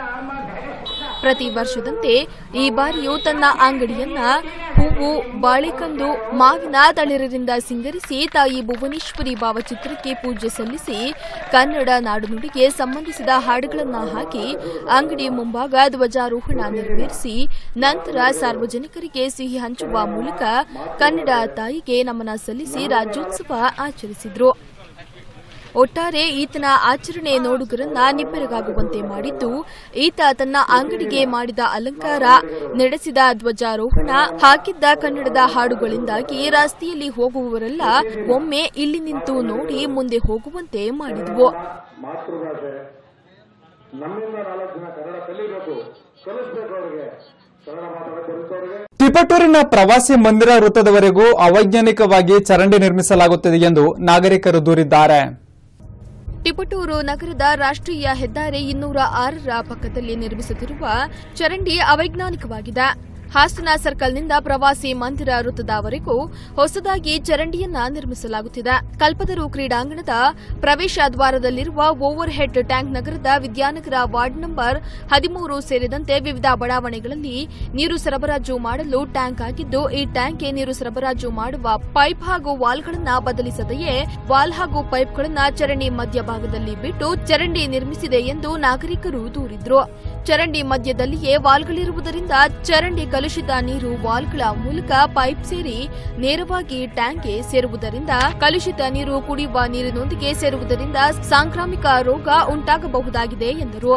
ಪ್ರತಿ ವರ್ಷದಂತೆ ಈ ಬಾರಿಯೂ ತನ್ನ ಅಂಗಡಿಯನ್ನ ಹೂವು ಬಾಳೆಕಂದು ಮಾವಿನ ತಳಿರರಿಂದ ಸಿಂಗರಿಸಿ ತಾಯಿ ಭುವನೇಶ್ವರಿ ಭಾವಚಿತ್ರಕ್ಕೆ ಪೂಜೆ ಸಲ್ಲಿಸಿ ಕನ್ನಡ ನಾಡುನುಡಿಗೆ ಸಂಬಂಧಿಸಿದ ಹಾಡುಗಳನ್ನ ಹಾಕಿ ಅಂಗಡಿ ಮುಂಭಾಗ ಧ್ವಜಾರೋಹಣ ನೆರವೇರಿಸಿ ನಂತರ ಸಾರ್ವಜನಿಕರಿಗೆ ಸಿಹಿ ಹಂಚುವ ಮೂಲಕ ಕನ್ನಡ ತಾಯಿಗೆ ನಮನ ಸಲ್ಲಿಸಿ ರಾಜ್ಯೋತ್ಸವ ಆಚರಿಸಿದ್ರು ಒಟ್ಟಾರೆ ಈತನ ಆಚರಣೆ ನೋಡುಗರನ್ನ ನಿಬ್ಬೆರಗಾಗುವಂತೆ ಮಾಡಿದ್ದು ಈತ ತನ್ನ ಅಂಗಡಿಗೆ ಮಾಡಿದ ಅಲಂಕಾರ ನಡೆಸಿದ ಧ್ವಜಾರೋಹಣ ಹಾಕಿದ್ದ ಕನ್ನಡದ ಹಾಡುಗಳಿಂದಾಗಿ ರಸ್ತೆಯಲ್ಲಿ ಹೋಗುವವರೆಲ್ಲ ಒಮ್ಮೆ ಇಲ್ಲಿ ನಿಂತು ನೋಡಿ ಮುಂದೆ ಹೋಗುವಂತೆ ಮಾಡಿದ್ವು ಮಾತೃಭಾಷೆ ನಮ್ಮಿಂದ ನಾಲ್ಕು ಜನ ಕನ್ನಡ ಕಲಿಬೇಕು ಕಲಿಸ್ಬೇಕು ಅವ್ರಿಗೆ ಕನ್ನಡ ಮಾತಾಡಕ್ಕೆ ಬರುತ್ತವ್ರಿಗೆ ತಿಪಟೂರಿನ ಪ್ರವಾಸಿ ಮಂದಿರ ವೃತ್ತದವರೆಗೂ ಅವೈಜ್ಞಾನಿಕವಾಗಿ ಚರಂಡಿ ನಿರ್ಮಿಸಲಾಗುತ್ತಿದೆ ಎಂದು ನಾಗರಿಕರು ದೂರಿದ್ದಾರೆ ಟಿಪಟೂರು ನಗರದ ರಾಷ್ಟ್ರೀಯ ಹೆದ್ದಾರಿ ಇನ್ನೂರ ಆರರ ಪಕ್ಕದಲ್ಲಿ ನಿರ್ಮಿಸುತ್ತಿರುವ ಚರಂಡಿ ಅವೈಜ್ಞಾನಿಕವಾಗಿದೆ ಹಾಸನ ಸರ್ಕಲ್ನಿಂದ ಪ್ರವಾಸಿ ಮಂದಿರ ವೃತ್ತದವರೆಗೂ ಹೊಸದಾಗಿ ಚರಂಡಿಯನ್ನ ನಿರ್ಮಿಸಲಾಗುತ್ತಿದೆ ಕಲ್ಪತರು ಕ್ರೀಡಾಂಗಣದ ಪ್ರವೇಶ ದ್ವಾರದಲ್ಲಿರುವ ಓವರ್ ಹೆಡ್ ಟ್ಯಾಂಕ್ ನಗರದ ವಿದ್ಯಾನಗರ ವಾರ್ಡ್ ನಂಬರ್ ಹದಿಮೂರು ಸೇರಿದಂತೆ ವಿವಿಧ ಬಡಾವಣೆಗಳಲ್ಲಿ ನೀರು ಸರಬರಾಜು ಮಾಡಲು ಟ್ಯಾಂಕ್ ಆಗಿದ್ದು ಈ ಟ್ಯಾಂಕ್ಗೆ ನೀರು ಸರಬರಾಜು ಮಾಡುವ ಪೈಪ್ ಹಾಗೂ ವಾಲ್ಗಳನ್ನ ಬದಲಿಸದೆಯೇ ವಾಲ್ ಹಾಗೂ ಪೈಪ್ಗಳನ್ನ ಚರಂಡಿ ಮಧ್ಯಭಾಗದಲ್ಲಿ ಬಿಟ್ಟು ಚರಂಡಿ ನಿರ್ಮಿಸಿದೆ ಎಂದು ನಾಗರಿಕರು ದೂರಿದ್ರು ಚರಂಡಿ ಮಧ್ಯದಲ್ಲಿಯೇ ವಾಲ್ಗಳಿರುವುದರಿಂದ ಚರಂಡಿ ಕಲುಷಿತ ನೀರು ವಾಲ್ಗಳ ಮೂಲಕ ಪೈಪ್ ಸೇರಿ ನೇರವಾಗಿ ಟ್ಯಾಂಕ್ಗೆ ಸೇರುವುದರಿಂದ ಕಲುಷಿತ ನೀರು ಕುಡಿಯುವ ನೀರಿನೊಂದಿಗೆ ಸೇರುವುದರಿಂದ ಸಾಂಕ್ರಾಮಿಕ ರೋಗ ಉಂಟಾಗಬಹುದಾಗಿದೆ ಎಂದರು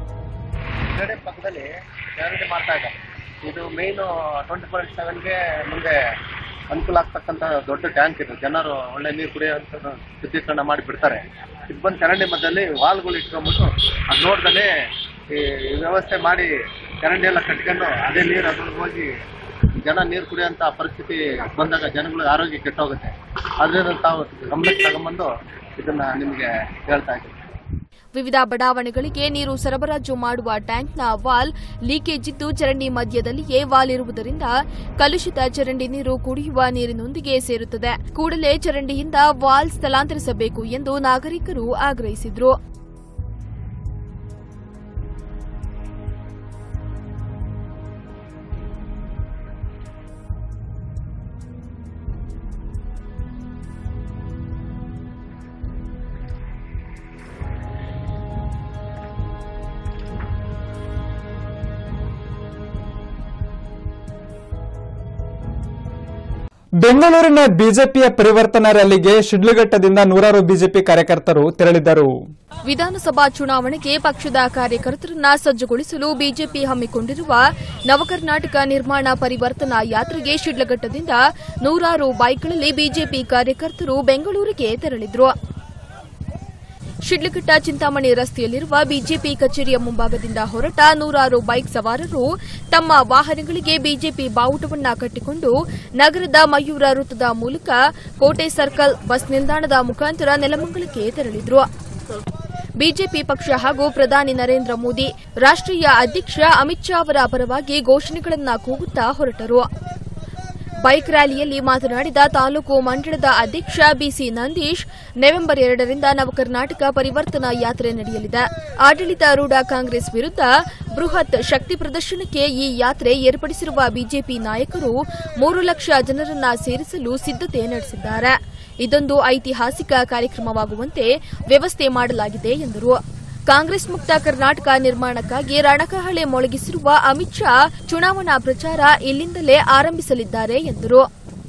ಗಡಿ ಪಕ್ಕದಲ್ಲಿ ಚರಂಡಿ ಮಾಡ್ತಾ ಇದ್ದಾರೆ ಇದು ಮೇಯ್ನು ಟ್ವೆಂಟಿ ಫೋರ್ ಇಂಟ್ ಸೆವೆನ್ಗೆ ಮುಂದೆ ಅನುಕೂಲ ಆಗ್ತಕ್ಕಂಥ ದೊಡ್ಡ ಟ್ಯಾಂಕ್ ಇದು ಜನರು ಒಳ್ಳೆ ನೀರು ಕುಡಿಯುವಂಥ ಶುದ್ಧೀಕರಣ ಮಾಡಿ ಬಿಡ್ತಾರೆ ಇದು ಬಂದು ಚರಂಡಿ ಮಧ್ಯದಲ್ಲಿ ವಾಲ್ಗಳು ಇಟ್ಕೊಂಡ್ಬಿಟ್ಟು ಅದು ನೋಡ್ದಲೇ ಈ ವ್ಯವಸ್ಥೆ ಮಾಡಿ ಚರಂಡಿ ಎಲ್ಲ ಕಟ್ಕೊಂಡು ಅದೇ ನೀರು ಅದ್ರಲ್ಲಿ ಹೋಗಿ ಜನ ನೀರು ಕುಡಿಯೋಂಥ ಪರಿಸ್ಥಿತಿ ಬಂದಾಗ ಜನಗಳ ಆರೋಗ್ಯ ಕೆಟ್ಟೋಗುತ್ತೆ ಅದರಿಂದ ತಾವು ಗಮನಕ್ಕೆ ತಗೊಂಬಂದು ಇದನ್ನ ನಿಮಗೆ ಹೇಳ್ತಾ ಇದ್ದೀವಿ ವಿವಿಧ ಬಡಾವಣೆಗಳಿಗೆ ನೀರು ಸರಬರಾಜು ಮಾಡುವ ಟ್ಯಾಂಕ್ನ ವಾಲ್ ಲೀಕೇಜ್ ಇದ್ದು ಚರಂಡಿ ಮಧ್ಯದಲ್ಲಿಯೇ ವಾಲ್ ಇರುವುದರಿಂದ ಕಲುಷಿತ ಚರಂಡಿ ನೀರು ಕುಡಿಯುವ ನೀರಿನೊಂದಿಗೆ ಸೇರುತ್ತದೆ ಕೂಡಲೇ ಚರಂಡಿಯಿಂದ ವಾಲ್ ಸ್ಥಳಾಂತರಿಸಬೇಕು ಎಂದು ನಾಗರಿಕರು ಆಗ್ರಹಿಸಿದ್ರು ಬೆಂಗಳೂರಿನ ಬಿಜೆಪಿಯ ಪರಿವರ್ತನಾ ರ್ಯಾಲಿಗೆ ಶಿಡ್ಲಘಟ್ಟದಿಂದ ನೂರಾರು ಬಿಜೆಪಿ ಕಾರ್ಯಕರ್ತರು ತೆರಳಿದ್ದರು ವಿಧಾನಸಭಾ ಚುನಾವಣೆಗೆ ಪಕ್ಷದ ಕಾರ್ಯಕರ್ತರನ್ನ ಸಜ್ಜುಗೊಳಿಸಲು ಬಿಜೆಪಿ ಹಮ್ಮಿಕೊಂಡಿರುವ ನವಕರ್ನಾಟಕ ನಿರ್ಮಾಣ ಪರಿವರ್ತನಾ ಯಾತ್ರೆಗೆ ಶಿಡ್ಲಘಟ್ಟದಿಂದ ನೂರಾರು ಬೈಕ್ಗಳಲ್ಲಿ ಬಿಜೆಪಿ ಕಾರ್ಯಕರ್ತರು ಬೆಂಗಳೂರಿಗೆ ತೆರಳಿದ್ರು ಶಿಡ್ಲಘಟ್ಟ ಚಿಂತಾಮಣಿ ರಸ್ತೆಯಲ್ಲಿರುವ ಬಿಜೆಪಿ ಕಚೇರಿಯ ಮುಂಭಾಗದಿಂದ ಹೊರಟ ನೂರಾರು ಬೈಕ್ ಸವಾರರು ತಮ್ಮ ವಾಹನಗಳಿಗೆ ಬಿಜೆಪಿ ಬಾವುಟವನ್ನ ಕಟ್ಟಿಕೊಂಡು ನಗರದ ಮಯೂರ ವೃತ್ತದ ಮೂಲಕ ಕೋಟೆ ಸರ್ಕಲ್ ಬಸ್ ನಿಲ್ದಾಣದ ಮುಖಾಂತರ ನೆಲಮಂಗಲಕ್ಕೆ ತೆರಳಿದ್ರು ಬಿಜೆಪಿ ಪಕ್ಷ ಹಾಗೂ ಪ್ರಧಾನಿ ನರೇಂದ್ರ ಮೋದಿ ರಾಷ್ಟ್ರೀಯ ಅಧ್ಯಕ್ಷ ಅಮಿತ್ ಶಾ ಅವರ ಪರವಾಗಿ ಘೋಷಣೆಗಳನ್ನ ಕೂಗುತ್ತಾ ಹೊರಟರು ಬೈಕ್ ರ್ಯಾಲಿಯಲ್ಲಿ ಮಾತನಾಡಿದ ತಾಲೂಕು ಮಂಡಳದ ಅಧ್ಯಕ್ಷ ಬಿಸಿ ನಂದೀಶ್ ನವೆಂಬರ್ ಎರಡರಿಂದ ನವಕರ್ನಾಟಕ ಪರಿವರ್ತನಾ ಯಾತ್ರೆ ನಡೆಯಲಿದೆ ಆಡಳಿತಾರೂಢ ಕಾಂಗ್ರೆಸ್ ವಿರುದ್ಧ ಬೃಹತ್ ಶಕ್ತಿ ಪ್ರದರ್ಶನಕ್ಕೆ ಈ ಯಾತ್ರೆ ಏರ್ಪಡಿಸಿರುವ ಬಿಜೆಪಿ ನಾಯಕರು ಮೂರು ಲಕ್ಷ ಜನರನ್ನ ಸೇರಿಸಲು ಸಿದ್ದತೆ ನಡೆಸಿದ್ದಾರೆ ಇದೊಂದು ಐತಿಹಾಸಿಕ ಕಾರ್ಯಕ್ರಮವಾಗುವಂತೆ ವ್ಯವಸ್ಥೆ ಮಾಡಲಾಗಿದೆ ಎಂದರು ಕಾಂಗ್ರೆಸ್ ಮುಕ್ತ ಕರ್ನಾಟಕ ನಿರ್ಮಾಣಕ್ಕಾಗಿ ರಣಕಹಳೆ ಮೊಳಗಿಸಿರುವ ಅಮಿತ್ ಶಾ ಚುನಾವಣಾ ಪ್ರಚಾರ ಇಲ್ಲಿಂದಲೇ ಆರಂಭಿಸಲಿದ್ದಾರೆ ಎಂದರು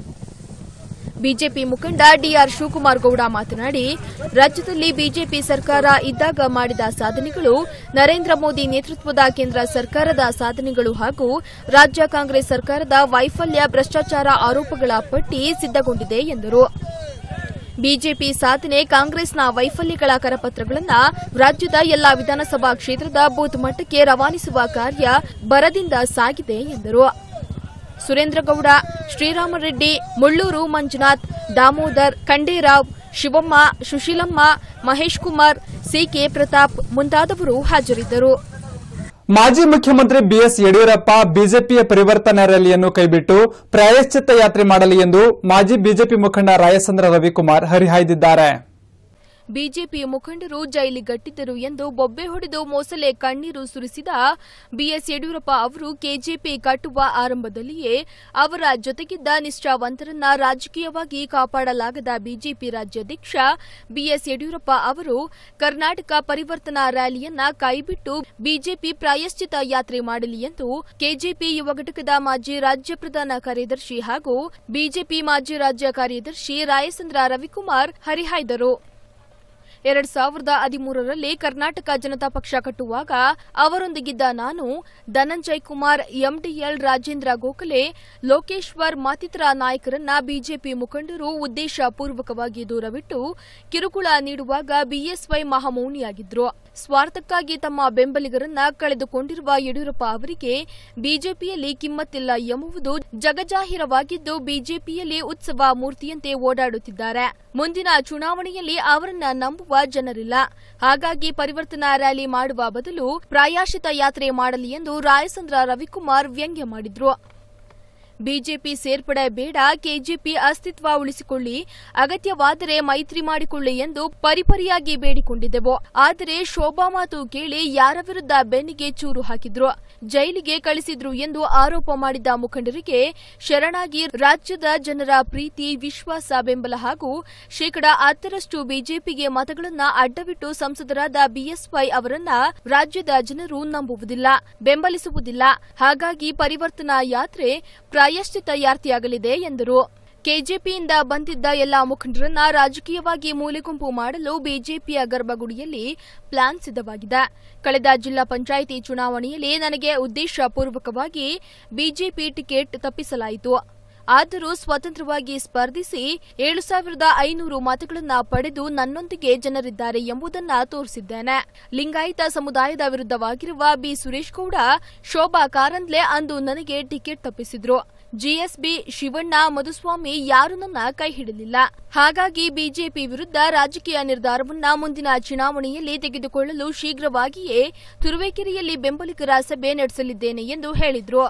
ಬಿಜೆಪಿ ಮುಖಂಡ ಡಿಆರ್ ಶಿವಕುಮಾರ್ ಗೌಡ ಮಾತನಾಡಿ ರಾಜ್ಯದಲ್ಲಿ ಬಿಜೆಪಿ ಸರ್ಕಾರ ಇದ್ದಾಗ ಮಾಡಿದ ಸಾಧನೆಗಳು ನರೇಂದ್ರ ಮೋದಿ ನೇತೃತ್ವದ ಕೇಂದ್ರ ಸರ್ಕಾರದ ಸಾಧನೆಗಳು ಹಾಗೂ ರಾಜ್ಯ ಕಾಂಗ್ರೆಸ್ ಸರ್ಕಾರದ ವೈಫಲ್ಯ ಭ್ರಷ್ಟಾಚಾರ ಆರೋಪಗಳ ಪಟ್ಟಿ ಸಿದ್ದಗೊಂಡಿದೆ ಎಂದರು ಬಿಜೆಪಿ ಸಾಧನೆ ಕಾಂಗ್ರೆಸ್ನ ವೈಫಲ್ಯಗಳ ಕರಪತ್ರಗಳನ್ನು ರಾಜ್ಯದ ಎಲ್ಲಾ ವಿಧಾನಸಭಾ ಕ್ಷೇತ್ರದ ಬೂತ್ ಮಟ್ಟಕ್ಕೆ ರವಾನಿಸುವ ಕಾರ್ಯ ಬರದಿಂದ ಸಾಗಿದೆ ಎಂದರು ಸುರೇಂದ್ರಗೌಡ ಶ್ರೀರಾಮರೆಡ್ಡಿ ಮುಳ್ಳೂರು ಮಂಜುನಾಥ್ ದಾಮೋದರ್ ಖಂಡೇರಾವ್ ಶಿವಮ್ಮ ಸುಶೀಲಮ್ಮ ಮಹೇಶ್ ಕುಮಾರ್ ಸಿಕೆ ಪ್ರತಾಪ್ ಮುಂತಾದವರು ಹಾಜರಿದ್ದರು ಮಾಜಿ ಮುಖ್ಯಮಂತ್ರಿ ಬಿಎಸ್ ಯಡಿಯೂರಪ್ಪ ಬಿಜೆಪಿಯ ಪರಿವರ್ತನಾ ರ್ಯಾಲಿಯನ್ನು ಕೈಬಿಟ್ಟು ಪ್ರಾಯಶ್ಚಿತ್ತ ಯಾತ್ರೆ ಮಾಡಲಿ ಎಂದು ಮಾಜಿ ಬಿಜೆಪಿ ಮುಖಂಡ ರಾಯಚಂದ್ರ ರವಿಕುಮಾರ್ ಹರಿಹಾಯ್ದಿದ್ದಾರೆ ಬಿಜೆಪಿ ಮುಖಂಡರು ಜೈಲಿಗಟ್ಟಿದ್ದರು ಎಂದು ಬೊಬ್ಬೆ ಹೊಡೆದು ಮೊಸಳೆ ಕಣ್ಣೀರು ಸುರಿಸಿದ ಬಿಎಸ್ ಯಡಿಯೂರಪ್ಪ ಅವರು ಕೆಜೆಪಿ ಕಟ್ಟುವ ಆರಂಭದಲ್ಲಿಯೇ ಅವರ ಜೊತೆಗಿದ್ದ ನಿಷ್ಠಾವಂತರನ್ನ ರಾಜಕೀಯವಾಗಿ ಕಾಪಾಡಲಾಗದ ಬಿಜೆಪಿ ರಾಜ್ಯಾಧ್ಯಕ್ಷ ಬಿಎಸ್ ಯಡಿಯೂರಪ್ಪ ಅವರು ಕರ್ನಾಟಕ ಪರಿವರ್ತನಾ ರ್ಯಾಲಿಯನ್ನ ಕೈಬಿಟ್ಟು ಬಿಜೆಪಿ ಪ್ರಾಯಶ್ಚಿತ ಯಾತ್ರೆ ಮಾಡಲಿ ಎಂದು ಕೆಜೆಪಿ ಯುವ ಘಟಕದ ಮಾಜಿ ರಾಜ್ಯ ಪ್ರಧಾನ ಕಾರ್ಯದರ್ಶಿ ಹಾಗೂ ಬಿಜೆಪಿ ಮಾಜಿ ರಾಜ್ಯ ಕಾರ್ಯದರ್ಶಿ ರಾಯಚಂದ್ರ ರವಿಕುಮಾರ್ ಹರಿಹಾಯ್ದರು ಎರಡ್ ಸಾವಿರದ ಹದಿಮೂರರಲ್ಲಿ ಕರ್ನಾಟಕ ಜನತಾ ಪಕ್ಷ ಕಟ್ಟುವಾಗ ಅವರೊಂದಿಗಿದ್ದ ನಾನು ಧನಂಜಯ್ ಕುಮಾರ್ ಎಂಡಿಎಲ್ ರಾಜೇಂದ್ರ ಗೋಖಲೆ ಲೋಕೇಶ್ವರ್ ಮತ್ತಿತರ ನಾಯಕರನ್ನ ಬಿಜೆಪಿ ಮುಖಂಡರು ಉದ್ದೇಶಪೂರ್ವಕವಾಗಿ ದೂರವಿಟ್ಟು ಕಿರುಕುಳ ನೀಡುವಾಗ ಬಿಎಸ್ವೈ ಮಹಾಮೌನಿಯಾಗಿದ್ರು ಸ್ವಾರ್ಥಕ್ಕಾಗಿ ತಮ್ಮ ಬೆಂಬಲಿಗರನ್ನ ಕಳೆದುಕೊಂಡಿರುವ ಯಡಿಯೂರಪ್ಪ ಅವರಿಗೆ ಬಿಜೆಪಿಯಲ್ಲಿ ಕಿಮ್ಮತ್ತಿಲ್ಲ ಎಂಬುದು ಜಗಜಾಹಿರವಾಗಿದ್ದು ಬಿಜೆಪಿಯಲ್ಲಿ ಉತ್ಸವ ಮೂರ್ತಿಯಂತೆ ಓಡಾಡುತ್ತಿದ್ದಾರೆ ಮುಂದಿನ ಚುನಾವಣೆಯಲ್ಲಿ ಅವರನ್ನ ನಂಬುವ ಜನರಿಲ್ಲ ಹಾಗಾಗಿ ಪರಿವರ್ತನಾ ರ್ಯಾಲಿ ಮಾಡುವ ಬದಲು ಪ್ರಾಯಾಶ್ಚಿತ ಯಾತ್ರೆ ಮಾಡಲಿ ಎಂದು ರಾಯಚಂದ್ರ ರವಿಕುಮಾರ್ ವ್ಯಂಗ್ಯ ಮಾಡಿದ್ರು ಬಿಜೆಪಿ ಸೇರ್ಪಡೆ ಬೇಡ ಕೆಜೆಪಿ ಅಸ್ತಿತ್ವ ಉಳಿಸಿಕೊಳ್ಳಿ ಅಗತ್ಯವಾದರೆ ಮೈತ್ರಿ ಮಾಡಿಕೊಳ್ಳಿ ಎಂದು ಪರಿಪರಿಯಾಗಿ ಬೇಡಿಕೊಂಡಿದ್ದೆವು ಆದರೆ ಶೋಭಾ ಮಾತು ಕೇಳಿ ಯಾರ ವಿರುದ್ಧ ಬೆನ್ನಿಗೆ ಚೂರು ಹಾಕಿದ್ರು ಜೈಲಿಗೆ ಕಳಿಸಿದ್ರು ಎಂದು ಆರೋಪ ಮಾಡಿದ್ದ ಮುಖಂಡರಿಗೆ ಶರಣಾಗಿ ರಾಜ್ಯದ ಜನರ ಪ್ರೀತಿ ವಿಶ್ವಾಸ ಬೆಂಬಲ ಹಾಗೂ ಶೇಕಡ ಹತ್ತರಷ್ಟು ಬಿಜೆಪಿಗೆ ಮತಗಳನ್ನ ಅಡ್ಡವಿಟ್ಟು ಸಂಸದರಾದ ಬಿಎಸ್ವೈ ಅವರನ್ನ ರಾಜ್ಯದ ಜನರು ನಂಬುವುದಿಲ್ಲ ಬೆಂಬಲಿಸುವುದಿಲ್ಲ ಹಾಗಾಗಿ ಪರಿವರ್ತನಾ ಯಾತ್ರೆ ಪ್ರಾಯಶ್ಚಿತ ಯಾತ್ರೆಯಾಗಲಿದೆ ಎಂದರು ಕೆಜೆಪಿಯಿಂದ ಬಂದಿದ್ದ ಎಲ್ಲಾ ಮುಖಂಡರನ್ನ ರಾಜಕೀಯವಾಗಿ ಮೂಲೆಗುಂಪು ಮಾಡಲು ಬಿಜೆಪಿಯ ಗರ್ಭಗುಡಿಯಲ್ಲಿ ಪ್ಲಾನ್ ಸಿದ್ಧವಾಗಿದೆ ಕಳೆದ ಜಿಲ್ಲಾ ಪಂಚಾಯಿತಿ ಚುನಾವಣೆಯಲ್ಲಿ ನನಗೆ ಉದ್ದೇಶಪೂರ್ವಕವಾಗಿ ಬಿಜೆಪಿ ಟಿಕೆಟ್ ತಪ್ಪಿಸಲಾಯಿತು ಆದರೂ ಸ್ವತಂತ್ರವಾಗಿ ಸ್ಪರ್ಧಿಸಿ ಏಳು ಸಾವಿರದ ಐನೂರು ಮತಗಳನ್ನ ಪಡೆದು ನನ್ನೊಂದಿಗೆ ಜನರಿದ್ದಾರೆ ಎಂಬುದನ್ನ ತೋರಿಸಿದ್ದೇನೆ ಲಿಂಗಾಯತ ಸಮುದಾಯದ ವಿರುದ್ಧವಾಗಿರುವ ಬಿ ಸುರೇಶ್ ಗೌಡ ಶೋಭಾ ಕಾರಂದ್ಲೆ ಅಂದು ನನಗೆ ಟಿಕೆಟ್ ತಪ್ಪಿಸಿದ್ರು ಜಿಎಸ್ಬಿ ಶಿವಣ್ಣ ಮಧುಸ್ವಾಮಿ ಯಾರೂ ನನ್ನ ಕೈ ಹಿಡಲಿಲ್ಲ ಹಾಗಾಗಿ ಬಿಜೆಪಿ ವಿರುದ್ಧ ರಾಜಕೀಯ ನಿರ್ಧಾರವನ್ನ ಮುಂದಿನ ಚುನಾವಣೆಯಲ್ಲಿ ತೆಗೆದುಕೊಳ್ಳಲು ಶೀಘ್ರವಾಗಿಯೇ ತುರುವೇಕೆರೆಯಲ್ಲಿ ಬೆಂಬಲಿಗರ ಸಭೆ ನಡೆಸಲಿದ್ದೇನೆ ಎಂದು ಹೇಳಿದ್ರು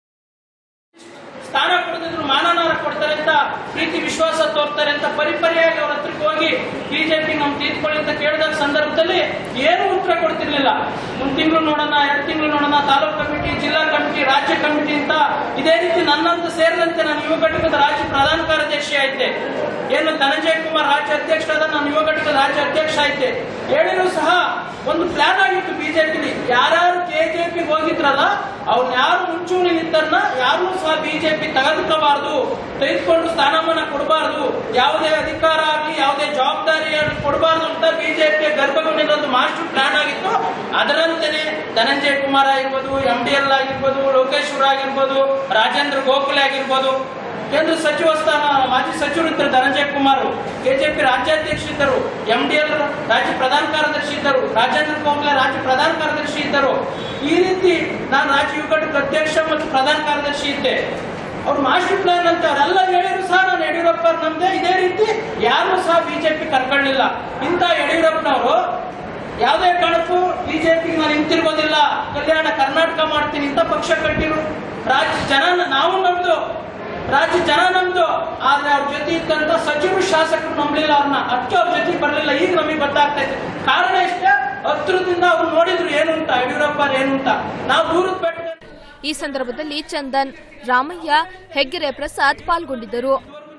ಸ್ಥಾನ ಕೊಡದಿದ್ರು ಮಾನನಾರ ಕೊಡ್ತಾರೆ ಅಂತ ಪ್ರೀತಿ ವಿಶ್ವಾಸ ತೋರ್ತಾರೆ ಅಂತ ಪರಿಪರಿಯಾಗಿ ಅವ್ರ ಹತ್ರಕ್ಕೆ ಹೋಗಿ ಬಿಜೆಪಿ ನಮ್ ತೀರ್ಕೊಳ್ಳಿ ಅಂತ ಕೇಳಿದ ಸಂದರ್ಭದಲ್ಲಿ ಏನು ಉತ್ತರ ಕೊಡ್ತಿರ್ಲಿಲ್ಲ ಒಂದ್ ತಿಂಗಳು ನೋಡೋಣ ಎರಡು ತಿಂಗಳು ನೋಡೋಣ ತಾಲೂಕು ಕಮಿಟಿ ಜಿಲ್ಲಾ ಕಮಿಟಿ ರಾಜ್ಯ ಕಮಿಟಿ ಅಂತ ಇದೇ ರೀತಿ ನನ್ನಂತ ಸೇರಿದಂತೆ ನಾನು ಯುವ ಘಟಕದ ರಾಜ್ಯ ಪ್ರಧಾನ ಕಾರ್ಯದರ್ಶಿ ಆಯ್ತೆ ಏನು ಧನಂಜಯ ಕುಮಾರ್ ರಾಜ್ಯ ಅಧ್ಯಕ್ಷರಾದ ನಾನು ಯುವ ಘಟಕದ ರಾಜ್ಯ ಅಧ್ಯಕ್ಷ ಆಯ್ತೆ ಹೇಳಿದ್ರು ಸಹ ಒಂದು ಪ್ಲಾನ್ ಆಗಿತ್ತು ಬಿಜೆಪಿಲಿ ಯಾರ್ಯಾರು ಕೆಜೆಪಿ ಹೋಗಿದ್ರಲ್ಲ ಅವ್ರನ್ನ ಯಾರು ಮುಂಚೂಣಿಲಿದ್ದನ್ನ ಯಾರು ಸಹ ಬಿಜೆಪಿ ತೆಗೆದುಕೋಬಾರದು ತೆಗೆದುಕೊಂಡು ಸ್ಥಾನಮಾನ ಕೊಡಬಾರದು ಯಾವುದೇ ಅಧಿಕಾರ ಆಗಲಿ ಯಾವುದೇ ಜವಾಬ್ದಾರಿಯನ್ನು ಕೊಡಬಾರದು ಅಂತ ಬಿಜೆಪಿಯ ಗರ್ಭಗುಡಿಯಲ್ಲಿ ಒಂದು ಮಾಸ್ಟರ್ ಪ್ಲಾನ್ ಆಗಿತ್ತು ಅದರಂತೆಯೇ ಧನಂಜಯ ಕುಮಾರ್ ಆಗಿರ್ಬೋದು ಎಂ ಡಿ ಎಲ್ ಆಗಿರ್ಬೋದು ಲೋಕೇಶ್ವರ ಆಗಿರ್ಬೋದು ರಾಜೇಂದ್ರ ಗೋಖಲೆ ಆಗಿರ್ಬೋದು ಕೇಂದ್ರ ಸಚಿವ ಸ್ಥಾನ ಮಾಜಿ ಸಚಿವರಿದ್ದರು ಧನಂಜಯ ಕುಮಾರ್ ಕೆಜೆಪಿ ರಾಜ್ಯಾಧ್ಯಕ್ಷ ಇದ್ದರು ಎಂ ಡಿ ಎಲ್ ರಾಜ್ಯ ಪ್ರಧಾನ ಕಾರ್ಯದರ್ಶಿ ಇದ್ದರು ರಾಜೇಂದ್ರ ಗೋಖಲೆ ರಾಜ್ಯ ಪ್ರಧಾನ ಕಾರ್ಯದರ್ಶಿ ಇದ್ದರು ಈ ರೀತಿ ನಾನು ರಾಜ್ಯ ಯುವ ಘಟಕದ ಅಧ್ಯಕ್ಷ ಮತ್ತು ಪ್ರಧಾನ ಕಾರ್ಯದರ್ಶಿ ಇದ್ದೆ ಅವ್ರು ಮಾಸ್ಟರ್ ಪ್ಲಾನ್ ಅಂತ ಅವರೆಲ್ಲ ಹೇಳಿದ್ರು ಸಹ ನಾನು ಯಡಿಯೂರಪ್ಪ ನಮ್ದೆ ಇದೇ ರೀತಿ ಯಾರು ಸಹ ಬಿಜೆಪಿ ಕರ್ಕೊಳ್ಳಿಲ್ಲ ಇಂಥ ಯಡಿಯೂರಪ್ಪನವರು ಯಾವುದೇ ಕಾರಣಕ್ಕೂ ಬಿಜೆಪಿ ನಾನು ಹಿಂತಿರುಗೋದಿಲ್ಲ ಕಲ್ಯಾಣ ಕರ್ನಾಟಕ ಮಾಡ್ತೀನಿ ಅಂತ ಪಕ್ಷ ಕಟ್ಟಿರು ರಾಜ್ಯ ಜನ ನಾವು ನಮ್ದು ರಾಜ್ಯ ಜನ ನಮ್ದು ಆದ್ರೆ ಅವ್ರ ಜೊತೆ ಇದ್ದಂತ ಸಚಿವರು ಶಾಸಕರು ನಂಬಲಿಲ್ಲ ಅವ್ರನ್ನ ಅಷ್ಟು ಅವ್ರ ಜೊತೆ ಬರಲಿಲ್ಲ ಈಗ ನಮಗೆ ಗೊತ್ತಾಗ್ತೈತೆ ಕಾರಣ ಇಷ್ಟೇ ಹತ್ರದಿಂದ ಅವ್ರು ನೋಡಿದ್ರು ಏನು ಅಂತ ಯಡಿಯೂರಪ್ಪ ಏನು ಅಂತ ನಾವು ದೂರದ ಬೆಟ್ಟ ಈ ಸಂದರ್ಭದಲ್ಲಿ ಚಂದನ್ ರಾಮಯ್ಯ ಹೆಗ್ಗೆರೆ ಪ್ರಸಾದ್ ಪಾಲ್ಗೊಂಡಿದ್ದರು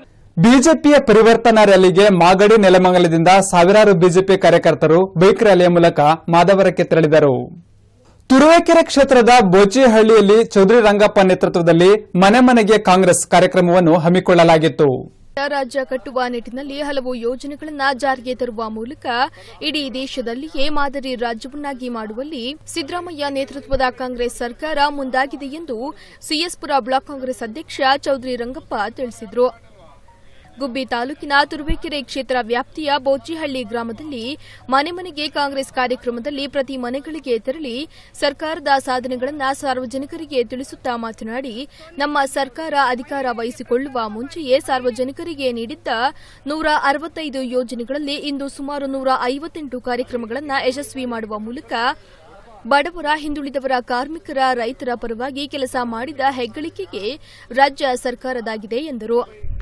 ಬಿಜೆಪಿಯ ಪರಿವರ್ತನಾ ರ್ಯಾಲಿಗೆ ಮಾಗಡಿ ನೆಲಮಂಗಲದಿಂದ ಸಾವಿರಾರು ಬಿಜೆಪಿ ಕಾರ್ಯಕರ್ತರು ಬೈಕ್ ರ್ಯಾಲಿಯ ಮೂಲಕ ಮಾದವರಕ್ಕೆ ತೆರಳಿದರು ತುರುವೇಕೆರೆ ಕ್ಷೇತ್ರದ ಬೋಚಿಹಳ್ಳಿಯಲ್ಲಿ ಚೌಧರಿ ರಂಗಪ್ಪ ನೇತೃತ್ವದಲ್ಲಿ ಮನೆ ಮನೆಗೆ ಕಾಂಗ್ರೆಸ್ ಕಾರ್ಯಕ್ರಮವನ್ನು ಹಮ್ಮಿಕೊಳ್ಳಲಾಗಿತ್ತು ರಾಜ್ಯ ಕಟ್ಟುವ ನಿಟ್ಟಿನಲ್ಲಿ ಹಲವು ಯೋಜನೆಗಳನ್ನ ಜಾರಿಗೆ ತರುವ ಮೂಲಕ ಇಡೀ ದೇಶದಲ್ಲಿಯೇ ಮಾದರಿ ರಾಜ್ಯವನ್ನಾಗಿ ಮಾಡುವಲ್ಲಿ ಸಿದ್ದರಾಮಯ್ಯ ನೇತೃತ್ವದ ಕಾಂಗ್ರೆಸ್ ಸರ್ಕಾರ ಮುಂದಾಗಿದೆ ಎಂದು ಸಿಎಸ್ಪುರ ಬ್ಲಾಕ್ ಕಾಂಗ್ರೆಸ್ ಅಧ್ಯಕ್ಷ ಚೌಧರಿ ರಂಗಪ್ಪ ತಿಳಿಸಿದರು ಗುಬ್ಬಿ ತಾಲೂಕಿನ ತುರುವೇಕೆರೆ ಕ್ಷೇತ್ರ ವ್ಯಾಪ್ತಿಯ ಬೋಚಿಹಳ್ಳಿ ಗ್ರಾಮದಲ್ಲಿ ಮನೆ ಮನೆಗೆ ಕಾಂಗ್ರೆಸ್ ಕಾರ್ಯಕ್ರಮದಲ್ಲಿ ಪ್ರತಿ ಮನೆಗಳಿಗೆ ತೆರಳಿ ಸರ್ಕಾರದ ಸಾಧನೆಗಳನ್ನು ಸಾರ್ವಜನಿಕರಿಗೆ ತಿಳಿಸುತ್ತಾ ಮಾತನಾಡಿ ನಮ್ಮ ಸರ್ಕಾರ ಅಧಿಕಾರ ವಹಿಸಿಕೊಳ್ಳುವ ಮುಂಚೆಯೇ ಸಾರ್ವಜನಿಕರಿಗೆ ನೀಡಿದ್ದ ನೂರ ಅರವತ್ತೈದು ಯೋಜನೆಗಳಲ್ಲಿ ಇಂದು ಸುಮಾರು ನೂರ ಐವತ್ತೆಂಟು ಕಾರ್ಯಕ್ರಮಗಳನ್ನು ಯಶಸ್ವಿ ಮಾಡುವ ಮೂಲಕ ಬಡವರ ಹಿಂದುಳಿದವರ ಕಾರ್ಮಿಕರ ರೈತರ ಪರವಾಗಿ ಕೆಲಸ ಮಾಡಿದ ಹೆಗ್ಗಳಿಕೆಗೆ ರಾಜ್ಯ ಸರ್ಕಾರದಾಗಿದೆ ಎಂದರು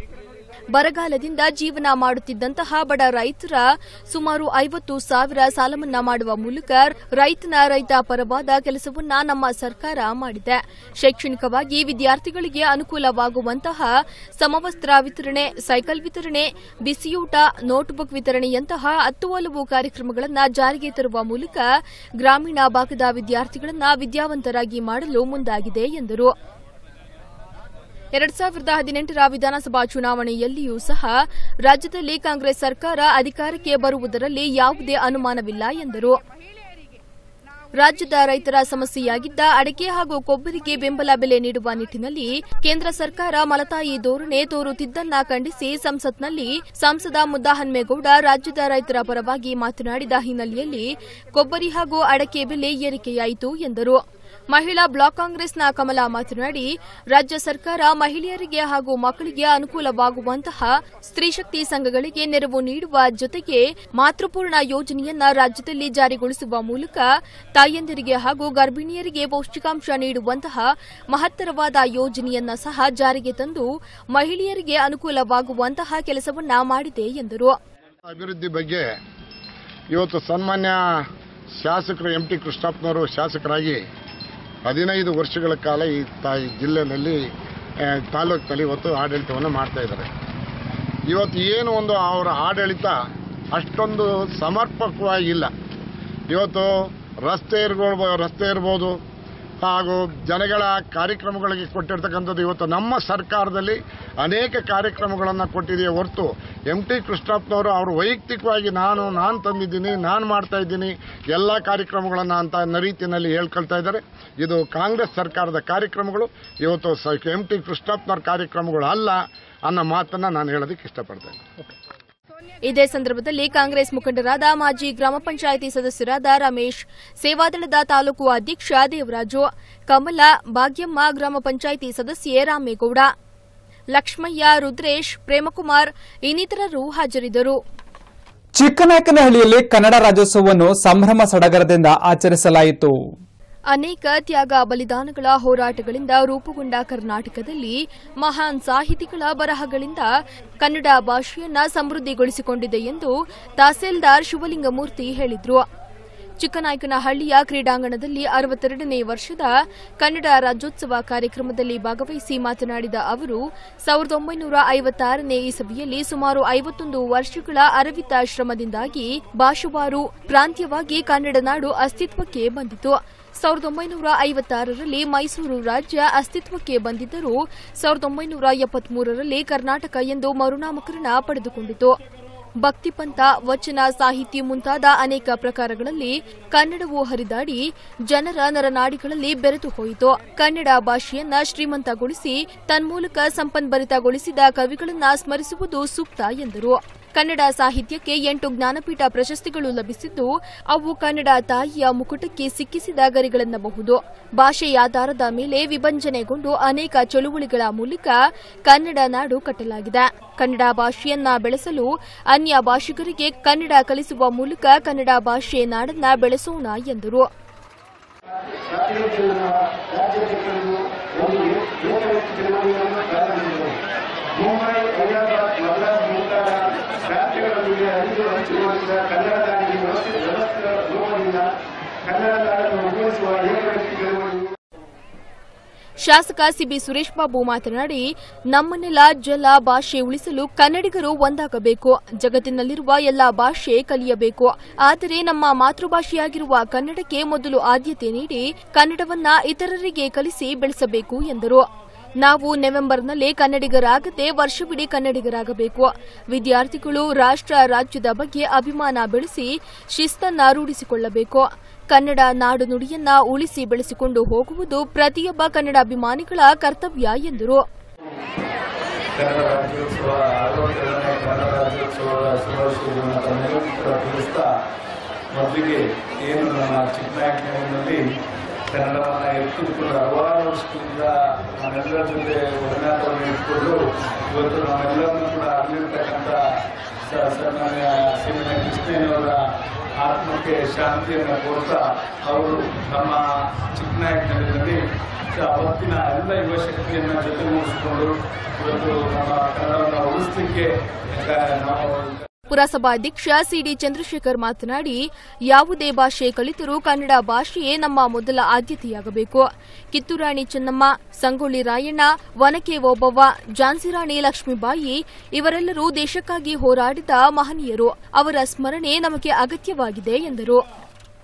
ಬರಗಾಲದಿಂದ ಜೀವನ ಮಾಡುತ್ತಿದ್ದಂತಹ ಬಡ ರೈತರ ಸುಮಾರು ಐವತ್ತು ಸಾವಿರ ಸಾಲಮನ್ನಾ ಮಾಡುವ ಮೂಲಕ ರೈತನ ರೈತ ಪರವಾದ ಕೆಲಸವನ್ನ ನಮ್ಮ ಸರ್ಕಾರ ಮಾಡಿದೆ ಶೈಕ್ಷಣಿಕವಾಗಿ ವಿದ್ಯಾರ್ಥಿಗಳಿಗೆ ಅನುಕೂಲವಾಗುವಂತಹ ಸಮವಸ್ತ್ರ ವಿತರಣೆ ಸೈಕಲ್ ವಿತರಣೆ ಬಿಸಿಯೂಟ ನೋಟ್ಬುಕ್ ವಿತರಣೆಯಂತಹ ಹತ್ತು ಹಲವು ಕಾರ್ಯಕ್ರಮಗಳನ್ನು ಜಾರಿಗೆ ತರುವ ಮೂಲಕ ಗ್ರಾಮೀಣ ಭಾಗದ ವಿದ್ಯಾರ್ಥಿಗಳನ್ನು ವಿದ್ಯಾವಂತರಾಗಿ ಮಾಡಲು ಮುಂದಾಗಿದೆ ಎಂದರು ಎರಡ್ ಸಾವಿರದ ಹದಿನೆಂಟರ ವಿಧಾನಸಭಾ ಚುನಾವಣೆಯಲ್ಲಿಯೂ ಸಹ ರಾಜ್ಯದಲ್ಲಿ ಕಾಂಗ್ರೆಸ್ ಸರ್ಕಾರ ಅಧಿಕಾರಕ್ಕೆ ಬರುವುದರಲ್ಲಿ ಯಾವುದೇ ಅನುಮಾನವಿಲ್ಲ ಎಂದರು ರಾಜ್ಯದ ರೈತರ ಸಮಸ್ಯೆಯಾಗಿದ್ದ ಅಡಕೆ ಹಾಗೂ ಕೊಬ್ಬರಿಗೆ ಬೆಂಬಲ ಬೆಲೆ ನೀಡುವ ನಿಟ್ಟಿನಲ್ಲಿ ಕೇಂದ್ರ ಸರ್ಕಾರ ಮಲತಾಯಿ ಧೋರಣೆ ತೋರುತ್ತಿದ್ದನ್ನ ಖಂಡಿಸಿ ಸಂಸತ್ನಲ್ಲಿ ಸಂಸದ ಮುದ್ದಹನ್ಮೇಗೌಡ ರಾಜ್ಯದ ರೈತರ ಪರವಾಗಿ ಮಾತನಾಡಿದ ಹಿನ್ನೆಲೆಯಲ್ಲಿ ಕೊಬ್ಬರಿ ಹಾಗೂ ಅಡಕೆ ಬೆಲೆ ಏರಿಕೆಯಾಯಿತು ಎಂದರು ಮಹಿಳಾ ಬ್ಲಾಕ್ ಕಾಂಗ್ರೆಸ್ನ ಕಮಲಾ ಮಾತನಾಡಿ ರಾಜ್ಯ ಸರ್ಕಾರ ಮಹಿಳೆಯರಿಗೆ ಹಾಗೂ ಮಕ್ಕಳಿಗೆ ಅನುಕೂಲವಾಗುವಂತಹ ಸ್ತ್ರೀಶಕ್ತಿ ಸಂಘಗಳಿಗೆ ನೆರವು ನೀಡುವ ಜೊತೆಗೆ ಮಾತೃಪೂರ್ಣ ಯೋಜನೆಯನ್ನ ರಾಜ್ಯದಲ್ಲಿ ಜಾರಿಗೊಳಿಸುವ ಮೂಲಕ ತಾಯಂದಿರಿಗೆ ಹಾಗೂ ಗರ್ಭಿಣಿಯರಿಗೆ ಪೌಷ್ಟಿಕಾಂಶ ನೀಡುವಂತಹ ಮಹತ್ತರವಾದ ಯೋಜನೆಯನ್ನ ಸಹ ಜಾರಿಗೆ ತಂದು ಮಹಿಳೆಯರಿಗೆ ಅನುಕೂಲವಾಗುವಂತಹ ಕೆಲಸವನ್ನ ಮಾಡಿದೆ ಎಂದರು ಅಭಿವೃದ್ಧಿ ಬಗ್ಗೆ ಇವತ್ತು ಸನ್ಮಾನ್ಯ ಶಾಸಕರು ಎಂ ಟಿ ಕೃಷ್ಣಪ್ಪನವರು ಶಾಸಕರಾಗಿ ಹದಿನೈದು ವರ್ಷಗಳ ಕಾಲ ಈ ತಾ- ಈ ಜಿಲ್ಲೆಯಲ್ಲಿ ಆ, ತಾಲೂಕಿನಲ್ಲಿ ಇವತ್ತು ಆಡಳಿತವನ್ನು ಮಾಡ್ತಾ ಇದ್ದಾರೆ ಇವತ್ತು ಏನು ಒಂದು ಅವರ ಆಡಳಿತ ಅಷ್ಟೊಂದು ಸಮರ್ಪಕವಾಗಿಲ್ಲ ಇವತ್ತು ರಸ್ತೆ ಇರ್ಬೋದು ರಸ್ತೆ ಇರ್ಬೋದು ಹಾಗೂ ಜನಗಳ ಕಾರ್ಯಕ್ರಮಗಳಿಗೆ ಕೊಟ್ಟಿರ್ತಕ್ಕಂಥದ್ದು ಇವತ್ತು ನಮ್ಮ ಸರ್ಕಾರದಲ್ಲಿ ಅನೇಕ ಕಾರ್ಯಕ್ರಮಗಳನ್ನು ಕೊಟ್ಟಿದೆಯೇ ಹೊರತು ಎಂ ಟಿ ಕೃಷ್ಣಪ್ಪನವರು ಅವರು ವೈಯಕ್ತಿಕವಾಗಿ ನಾನು ನಾನು ತಂದಿದ್ದೀನಿ ನಾನು ಮಾಡ್ತಾ ಇದ್ದೀನಿ ಎಲ್ಲ ಕಾರ್ಯಕ್ರಮಗಳನ್ನು ಅಂತ ಅನ್ನೋ ರೀತಿಯಲ್ಲಿ ಹೇಳ್ಕೊಳ್ತಾ ಇದ್ದಾರೆ ಇದು ಕಾಂಗ್ರೆಸ್ ಸರ್ಕಾರದ ಕಾರ್ಯಕ್ರಮಗಳು ಇವತ್ತು ಎಂ ಟಿ ಕೃಷ್ಣಪ್ಪನವ್ರ ಕಾರ್ಯಕ್ರಮಗಳು ಅಲ್ಲ ಅನ್ನೋ ಮಾತನ್ನು ನಾನು ಹೇಳೋದಕ್ಕೆ ಇಷ್ಟಪಡ್ತೇನೆ ಇದೇ ಸಂದರ್ಭದಲ್ಲಿ ಕಾಂಗ್ರೆಸ್ ಮುಖಂಡರಾದ ಮಾಜಿ ಗ್ರಾಮ ಪಂಚಾಯಿತಿ ಸದಸ್ಯರಾದ ರಮೇಶ್ ಸೇವಾದಳದ ತಾಲೂಕು ಅಧ್ಯಕ್ಷ ದೇವರಾಜು ಕಮಲ ಭಾಗ್ಯಮ್ಮ ಗ್ರಾಮ ಪಂಚಾಯಿತಿ ಸದಸ್ಯೆ ರಾಮೇಗೌಡ ಲಕ್ಷ್ಮಯ್ಯ ರುದ್ರೇಶ್ ಪ್ರೇಮಕುಮಾರ್ ಇನ್ನಿತರರು ಹಾಜರಿದ್ದರು ಚಿಕ್ಕನಾಯಕನಹಳ್ಳಿಯಲ್ಲಿ ಕನ್ನಡ ರಾಜ್ಯೋತ್ಸವವನ್ನು ಸಂಭ್ರಮ ಸಡಗರದಿಂದ ಆಚರಿಸಲಾಯಿತು ಅನೇಕ ತ್ಯಾಗ ಬಲಿದಾನಗಳ ಹೋರಾಟಗಳಿಂದ ರೂಪುಗೊಂಡ ಕರ್ನಾಟಕದಲ್ಲಿ ಮಹಾನ್ ಸಾಹಿತಿಗಳ ಬರಹಗಳಿಂದ ಕನ್ನಡ ಭಾಷೆಯನ್ನ ಸಮೃದ್ಧಿಗೊಳಿಸಿಕೊಂಡಿದೆ ಎಂದು ತಹಸೀಲ್ದಾರ್ ಶಿವಲಿಂಗಮೂರ್ತಿ ಹೇಳಿದ್ರು ಚಿಕ್ಕನಾಯಕನಹಳ್ಳಿಯ ಕ್ರೀಡಾಂಗಣದಲ್ಲಿ ಅರವತ್ತೆರಡನೇ ವರ್ಷದ ಕನ್ನಡ ರಾಜ್ಯೋತ್ಸವ ಕಾರ್ಯಕ್ರಮದಲ್ಲಿ ಭಾಗವಹಿಸಿ ಮಾತನಾಡಿದ ಅವರು ಸಾವಿರದ ಒಂಬೈನೂರ ಐವತ್ತಾರನೇ ಇಸವಿಯಲ್ಲಿ ಸುಮಾರು ಐವತ್ತೊಂದು ವರ್ಷಗಳ ಅರವಿತ ಶ್ರಮದಿಂದಾಗಿ ಭಾಷಾವಾರು ಪ್ರಾಂತ್ಯವಾಗಿ ಕನ್ನಡ ನಾಡು ಅಸ್ತಿತ್ವಕ್ಕೆ ಬಂದಿತು ಸಾವಿರದ ಒಂಬೈನೂರ ಐವತ್ತಾರರಲ್ಲಿ ಮೈಸೂರು ರಾಜ್ಯ ಅಸ್ತಿತ್ವಕ್ಕೆ ಬಂದಿದ್ದರೂ ಸಾವಿರದ ಒಂಬೈನೂರ ಎಪ್ಪತ್ಮೂರರಲ್ಲಿ ಕರ್ನಾಟಕ ಎಂದು ಮರುನಾಮಕರಣ ಪಡೆದುಕೊಂಡಿತು ಭಕ್ತಿಪಂಥ ವಚನ ಸಾಹಿತ್ಯ ಮುಂತಾದ ಅನೇಕ ಪ್ರಕಾರಗಳಲ್ಲಿ ಕನ್ನಡವು ಹರಿದಾಡಿ ಜನರ ನರನಾಡಿಗಳಲ್ಲಿ ಬೆರೆತು ಹೋಯಿತು ಕನ್ನಡ ಭಾಷೆಯನ್ನ ಶ್ರೀಮಂತಗೊಳಿಸಿ ತನ್ಮೂಲಕ ಸಂಪನ್ಭರಿತಗೊಳಿಸಿದ ಕವಿಗಳನ್ನ ಸ್ಮರಿಸುವುದು ಸೂಕ್ತ ಎಂದರು ಕನ್ನಡ ಸಾಹಿತ್ಯಕ್ಕೆ ಎಂಟು ಜ್ಞಾನಪೀಠ ಪ್ರಶಸ್ತಿಗಳು ಲಭಿಸಿದ್ದು ಅವು ಕನ್ನಡ ತಾಯಿಯ ಮುಕುಟಕ್ಕೆ ಸಿಕ್ಕಿಸಿದ ಗರಿಗಳೆನ್ನಬಹುದು ಭಾಷೆಯಾಧಾರದ ಮೇಲೆ ವಿಭಜನೆಗೊಂಡು ಅನೇಕ ಚಳುವಳಿಗಳ ಮೂಲಕ ಕನ್ನಡ ನಾಡು ಕಟ್ಟಲಾಗಿದೆ ಕನ್ನಡ ಭಾಷೆಯನ್ನ ಬೆಳೆಸಲು ಅನ್ಯ ಭಾಷಿಗರಿಗೆ ಕನ್ನಡ ಕಲಿಸುವ ಮೂಲಕ ಕನ್ನಡ ಭಾಷೆ ನಾಡನ್ನ ಬೆಳೆಸೋಣ ಎಂದರು ಮುಂಬೈ ಹೈದರಾಬಾದ್ ಮದ್ರಾಸ್ ಮುಂತಾದ ರಾಜ್ಯಗಳಲ್ಲಿ ಹರಿದು ಹಂಚಿರುವಂತಹ ಕನ್ನಡ ನಾಡಿಗೆ ವ್ಯವಸ್ಥಿತ ರೂಪದಿಂದ ಕನ್ನಡ ನಾಡನ್ನು ಉಳಿಸುವ ಏಕವ್ಯಕ್ತಿಗಳು ಶಾಸಕ ಸಿಬಿ ಸುರೇಶ್ ಬಾಬು ಮಾತನಾಡಿ ನಮ್ಮ ನೆಲ ಜಲ ಭಾಷೆ ಉಳಿಸಲು ಕನ್ನಡಿಗರು ಒಂದಾಗಬೇಕು ಜಗತ್ತಿನಲ್ಲಿರುವ ಎಲ್ಲಾ ಭಾಷೆ ಕಲಿಯಬೇಕು ಆದರೆ ನಮ್ಮ ಮಾತೃಭಾಷೆಯಾಗಿರುವ ಕನ್ನಡಕ್ಕೆ ಮೊದಲು ಆದ್ಯತೆ ನೀಡಿ ಕನ್ನಡವನ್ನ ಇತರರಿಗೆ ಕಲಿಸಿ ಬೆಳೆಸಬೇಕು ಎಂದರು ನಾವು ನವೆಂಬರ್ನಲ್ಲಿ ಕನ್ನಡಿಗರಾಗದೆ ವರ್ಷವಿಡೀ ಕನ್ನಡಿಗರಾಗಬೇಕು ವಿದ್ಯಾರ್ಥಿಗಳು ರಾಷ್ಟ್ರ ರಾಜ್ಯದ ಬಗ್ಗೆ ಅಭಿಮಾನ ಬೆಳೆಸಿ ಶಿಸ್ತನ್ನ ರೂಢಿಸಿಕೊಳ್ಳಬೇಕು ಕನ್ನಡ ನಾಡು ನುಡಿಯನ್ನ ಉಳಿಸಿ ಬೆಳೆಸಿಕೊಂಡು ಹೋಗುವುದು ಪ್ರತಿಯೊಬ್ಬ ಕನ್ನಡಾಭಿಮಾನಿಗಳ ಕರ್ತವ್ಯ ಎಂದರು ಕನ್ನಡ ರಾಜ್ಯೋತ್ಸವ ಅರವತ್ತೆರಡನೇ ಕನ್ನಡ ರಾಜ್ಯೋತ್ಸವದ ಶುಭಾಶಯಗಳನ್ನು ತಮ್ಮೆಲ್ಲರಿಗೂ ಕೂಡ ತಿಳಿಸ್ತಾ ಮೊದಲಿಗೆ ಏನು ನಮ್ಮ ಚಿಕ್ಕನಾಯಕನಲ್ಲಿ ಕನ್ನಡವನ್ನು ಎತ್ತಿಕೊಂಡು ಹಲವಾರು ವರ್ಷದಿಂದ ನಮ್ಮೆಲ್ಲರ ಜೊತೆ ಒಡನಾಟವನ್ನು ಇಟ್ಕೊಂಡು ಇವತ್ತು ನಮ್ಮೆಲ್ಲರನ್ನೂ ಕೂಡ ಅಲ್ಲಿರ್ತಕ್ಕಂಥ ಸ- ಸನ್ಮಾನ್ಯ ಶ್ರೀಮತಿ ಕೃಷ್ಣಯ್ಯನವರ ಆತ್ಮಕ್ಕೆ ಶಾಂತಿಯನ್ನು ಕೊಡ್ತಾ ಅವರು ನಮ್ಮ ಚಿಕ್ಕನಾಯಕನಲ್ಲಿ ಅವತ್ತಿನ ಎಲ್ಲ ಯುವ ಶಕ್ತಿಯನ್ನು ಜೊತೆಗೂಡಿಸಿಕೊಂಡು ಇವತ್ತು ನಮ್ಮ ಕನ್ನಡವನ್ನು ಉಳಿಸ್ಲಿಕ್ಕೆ ಆ, ನಾವು ಪುರಸಭಾಧ್ಯಕ್ಷ ಸಿಡಿ ಚಂದ್ರಶೇಖರ್ ಮಾತನಾಡಿ ಯಾವುದೇ ಭಾಷೆ ಕಲಿತರೂ ಕನ್ನಡ ಭಾಷೆಯೇ ನಮ್ಮ ಮೊದಲ ಆದ್ಯತೆಯಾಗಬೇಕು ಕಿತ್ತೂರಾಣಿ ಚೆನ್ನಮ್ಮ ಸಂಗೊಳ್ಳಿ ರಾಯಣ್ಣ ವನಕೆ ಓಬವ್ವ ಝಾನ್ಸಿರಾಣಿ ಲಕ್ಷ್ಮೀಬಾಯಿ ಇವರೆಲ್ಲರೂ ದೇಶಕ್ಕಾಗಿ ಹೋರಾಡಿದ ಮಹನೀಯರು ಅವರ ಸ್ಮರಣೆ ನಮಗೆ ಅಗತ್ಯವಾಗಿದೆ ಎಂದರು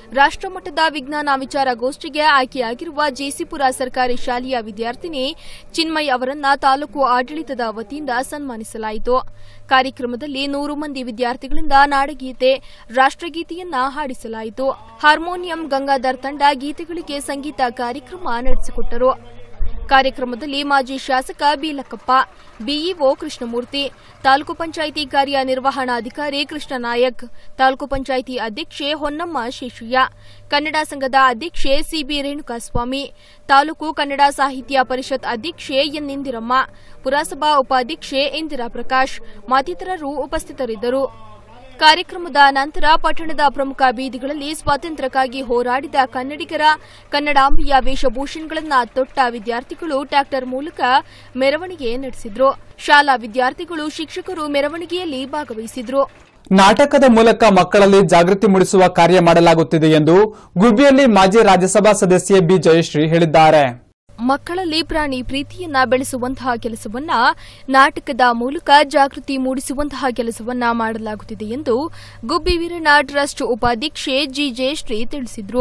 ರಾಷ್ಟ್ರಮಟ್ಟದ ವಿಜ್ಞಾನ ವಿಚಾರಗೋಷ್ಠಿಗೆ ಆಯ್ಕೆಯಾಗಿರುವ ಜೆಸಿಪುರ ಸರ್ಕಾರಿ ಶಾಲೆಯ ವಿದ್ಯಾರ್ಥಿನಿ ಚಿನ್ಮಯ್ ಅವರನ್ನ ತಾಲೂಕು ಆಡಳಿತದ ವತಿಯಿಂದ ಸನ್ಮಾನಿಸಲಾಯಿತು ಕಾರ್ಯಕ್ರಮದಲ್ಲಿ ನೂರು ಮಂದಿ ವಿದ್ಯಾರ್ಥಿಗಳಿಂದ ನಾಡಗೀತೆ ರಾಷ್ಟ್ರಗೀತೆಯನ್ನ ಹಾಡಿಸಲಾಯಿತು ಹಾರ್ಮೋನಿಯಂ ಗಂಗಾಧರ್ ತಂಡ ಗೀತೆಗಳಿಗೆ ಸಂಗೀತ ಕಾರ್ಯಕ್ರಮ ನಡೆಸಿಕೊಟ್ಟರು ಕಾರ್ಯಕ್ರಮದಲ್ಲಿ ಮಾಜಿ ಶಾಸಕ ಬೀಲಕ್ಕಪ್ಪ ಬಿಇಒ ಕೃಷ್ಣಮೂರ್ತಿ ತಾಲೂಕು ಪಂಚಾಯಿತಿ ಕಾರ್ಯನಿರ್ವಹಣಾಧಿಕಾರಿ ಕೃಷ್ಣ ನಾಯಕ್ ತಾಲೂಕು ಪಂಚಾಯಿತಿ ಅಧ್ಯಕ್ಷೆ ಹೊನ್ನಮ್ಮ ಶೇಷಯ್ಯ ಕನ್ನಡ ಸಂಘದ ಅಧ್ಯಕ್ಷೆ ಸಿಬಿ ರೇಣುಕಾಸ್ವಾಮಿ ತಾಲೂಕು ಕನ್ನಡ ಸಾಹಿತ್ಯ ಪರಿಷತ್ ಅಧ್ಯಕ್ಷೆ ಎನ್ ಇಂದಿರಮ್ಮ ಪುರಸಭಾ ಉಪಾಧ್ಯಕ್ಷೆ ಇಂದಿರಾ ಪ್ರಕಾಶ್ ಮತ್ತಿತರರು ಉಪಸ್ಥಿತರಿದ್ದರು ಕಾರ್ಯಕ್ರಮದ ನಂತರ ಪಟ್ಟಣದ ಪ್ರಮುಖ ಬೀದಿಗಳಲ್ಲಿ ಸ್ವಾತಂತ್ರ್ಯಕ್ಕಾಗಿ ಹೋರಾಡಿದ ಕನ್ನಡಿಗರ ಕನ್ನಡಾಂಬೆಯ ವೇಷಭೂಷಣಗಳನ್ನು ತೊಟ್ಟ ವಿದ್ಯಾರ್ಥಿಗಳು ಟ್ರ್ಯಾಕ್ಟರ್ ಮೂಲಕ ಮೆರವಣಿಗೆ ನಡೆಸಿದ್ರು ಶಾಲಾ ವಿದ್ಯಾರ್ಥಿಗಳು ಶಿಕ್ಷಕರು ಮೆರವಣಿಗೆಯಲ್ಲಿ ಭಾಗವಹಿಸಿದ್ರು ನಾಟಕದ ಮೂಲಕ ಮಕ್ಕಳಲ್ಲಿ ಜಾಗೃತಿ ಮೂಡಿಸುವ ಕಾರ್ಯ ಮಾಡಲಾಗುತ್ತಿದೆ ಎಂದು ಗುಬ್ಬಿಯಲ್ಲಿ ಮಾಜಿ ರಾಜ್ಯಸಭಾ ಸದಸ್ಯೆ ಬಿ ಜಯಶ್ರೀ ಹೇಳಿದ್ದಾರೆ ಮಕ್ಕಳಲ್ಲಿ ಪ್ರಾಣಿ ಪ್ರೀತಿಯನ್ನ ಬೆಳೆಸುವಂತಹ ಕೆಲಸವನ್ನ ನಾಟಕದ ಮೂಲಕ ಜಾಗೃತಿ ಮೂಡಿಸುವಂತಹ ಕೆಲಸವನ್ನ ಮಾಡಲಾಗುತ್ತಿದೆ ಎಂದು ಗುಬ್ಬಿ ವೀರಣ್ಣ ಟ್ರಸ್ಟ್ ಉಪಾಧ್ಯಕ್ಷೆ ಜಿ ಜಯಶ್ರೀ ತಿಳಿಸಿದರು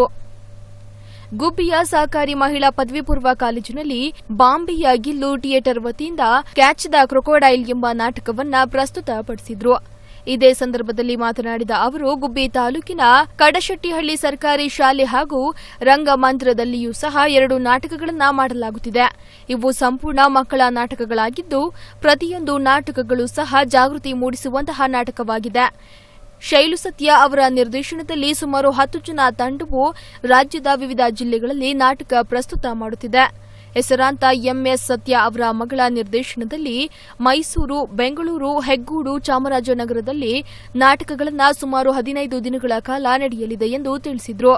ಗುಬ್ಬಿಯ ಸಹಕಾರಿ ಮಹಿಳಾ ಪದವಿ ಪೂರ್ವ ಕಾಲೇಜಿನಲ್ಲಿ ಬಾಂಬೆಯ ಗಿಲ್ಲು ಥಿಯೇಟರ್ ವತಿಯಿಂದ ಕ್ಯಾಚ್ ದ ಕ್ರೊಕೊಡೈಲ್ ಎಂಬ ನಾಟಕವನ್ನ ಪ್ರಸ್ತುತಪಡಿಸಿದ್ರು ಇದೇ ಸಂದರ್ಭದಲ್ಲಿ ಮಾತನಾಡಿದ ಅವರು ಗುಬ್ಬಿ ತಾಲೂಕಿನ ಕಡಶೆಟ್ಟಿಹಳ್ಳಿ ಸರ್ಕಾರಿ ಶಾಲೆ ಹಾಗೂ ರಂಗಮಂದಿರದಲ್ಲಿಯೂ ಸಹ ಎರಡು ನಾಟಕಗಳನ್ನ ಮಾಡಲಾಗುತ್ತಿದೆ ಇವು ಸಂಪೂರ್ಣ ಮಕ್ಕಳ ನಾಟಕಗಳಾಗಿದ್ದು ಪ್ರತಿಯೊಂದು ನಾಟಕಗಳು ಸಹ ಜಾಗೃತಿ ಮೂಡಿಸುವಂತಹ ನಾಟಕವಾಗಿದೆ ಶೈಲು ಸತ್ಯ ಅವರ ನಿರ್ದೇಶನದಲ್ಲಿ ಸುಮಾರು ಹತ್ತು ಜನ ತಂಡವು ರಾಜ್ಯದ ವಿವಿಧ ಜಿಲ್ಲೆಗಳಲ್ಲಿ ನಾಟಕ ಪ್ರಸ್ತುತ ಮಾಡುತ್ತಿದೆ ಹೆಸರಾಂತ ಎಂಎಸ್ ಸತ್ಯ ಅವರ ಮಗಳ ನಿರ್ದೇಶನದಲ್ಲಿ ಮೈಸೂರು ಬೆಂಗಳೂರು ಹೆಗ್ಗೂಡು ಚಾಮರಾಜನಗರದಲ್ಲಿ ನಾಟಕಗಳನ್ನು ಸುಮಾರು ಹದಿನೈದು ದಿನಗಳ ಕಾಲ ನಡೆಯಲಿದೆ ಎಂದು ತಿಳಿಸಿದರು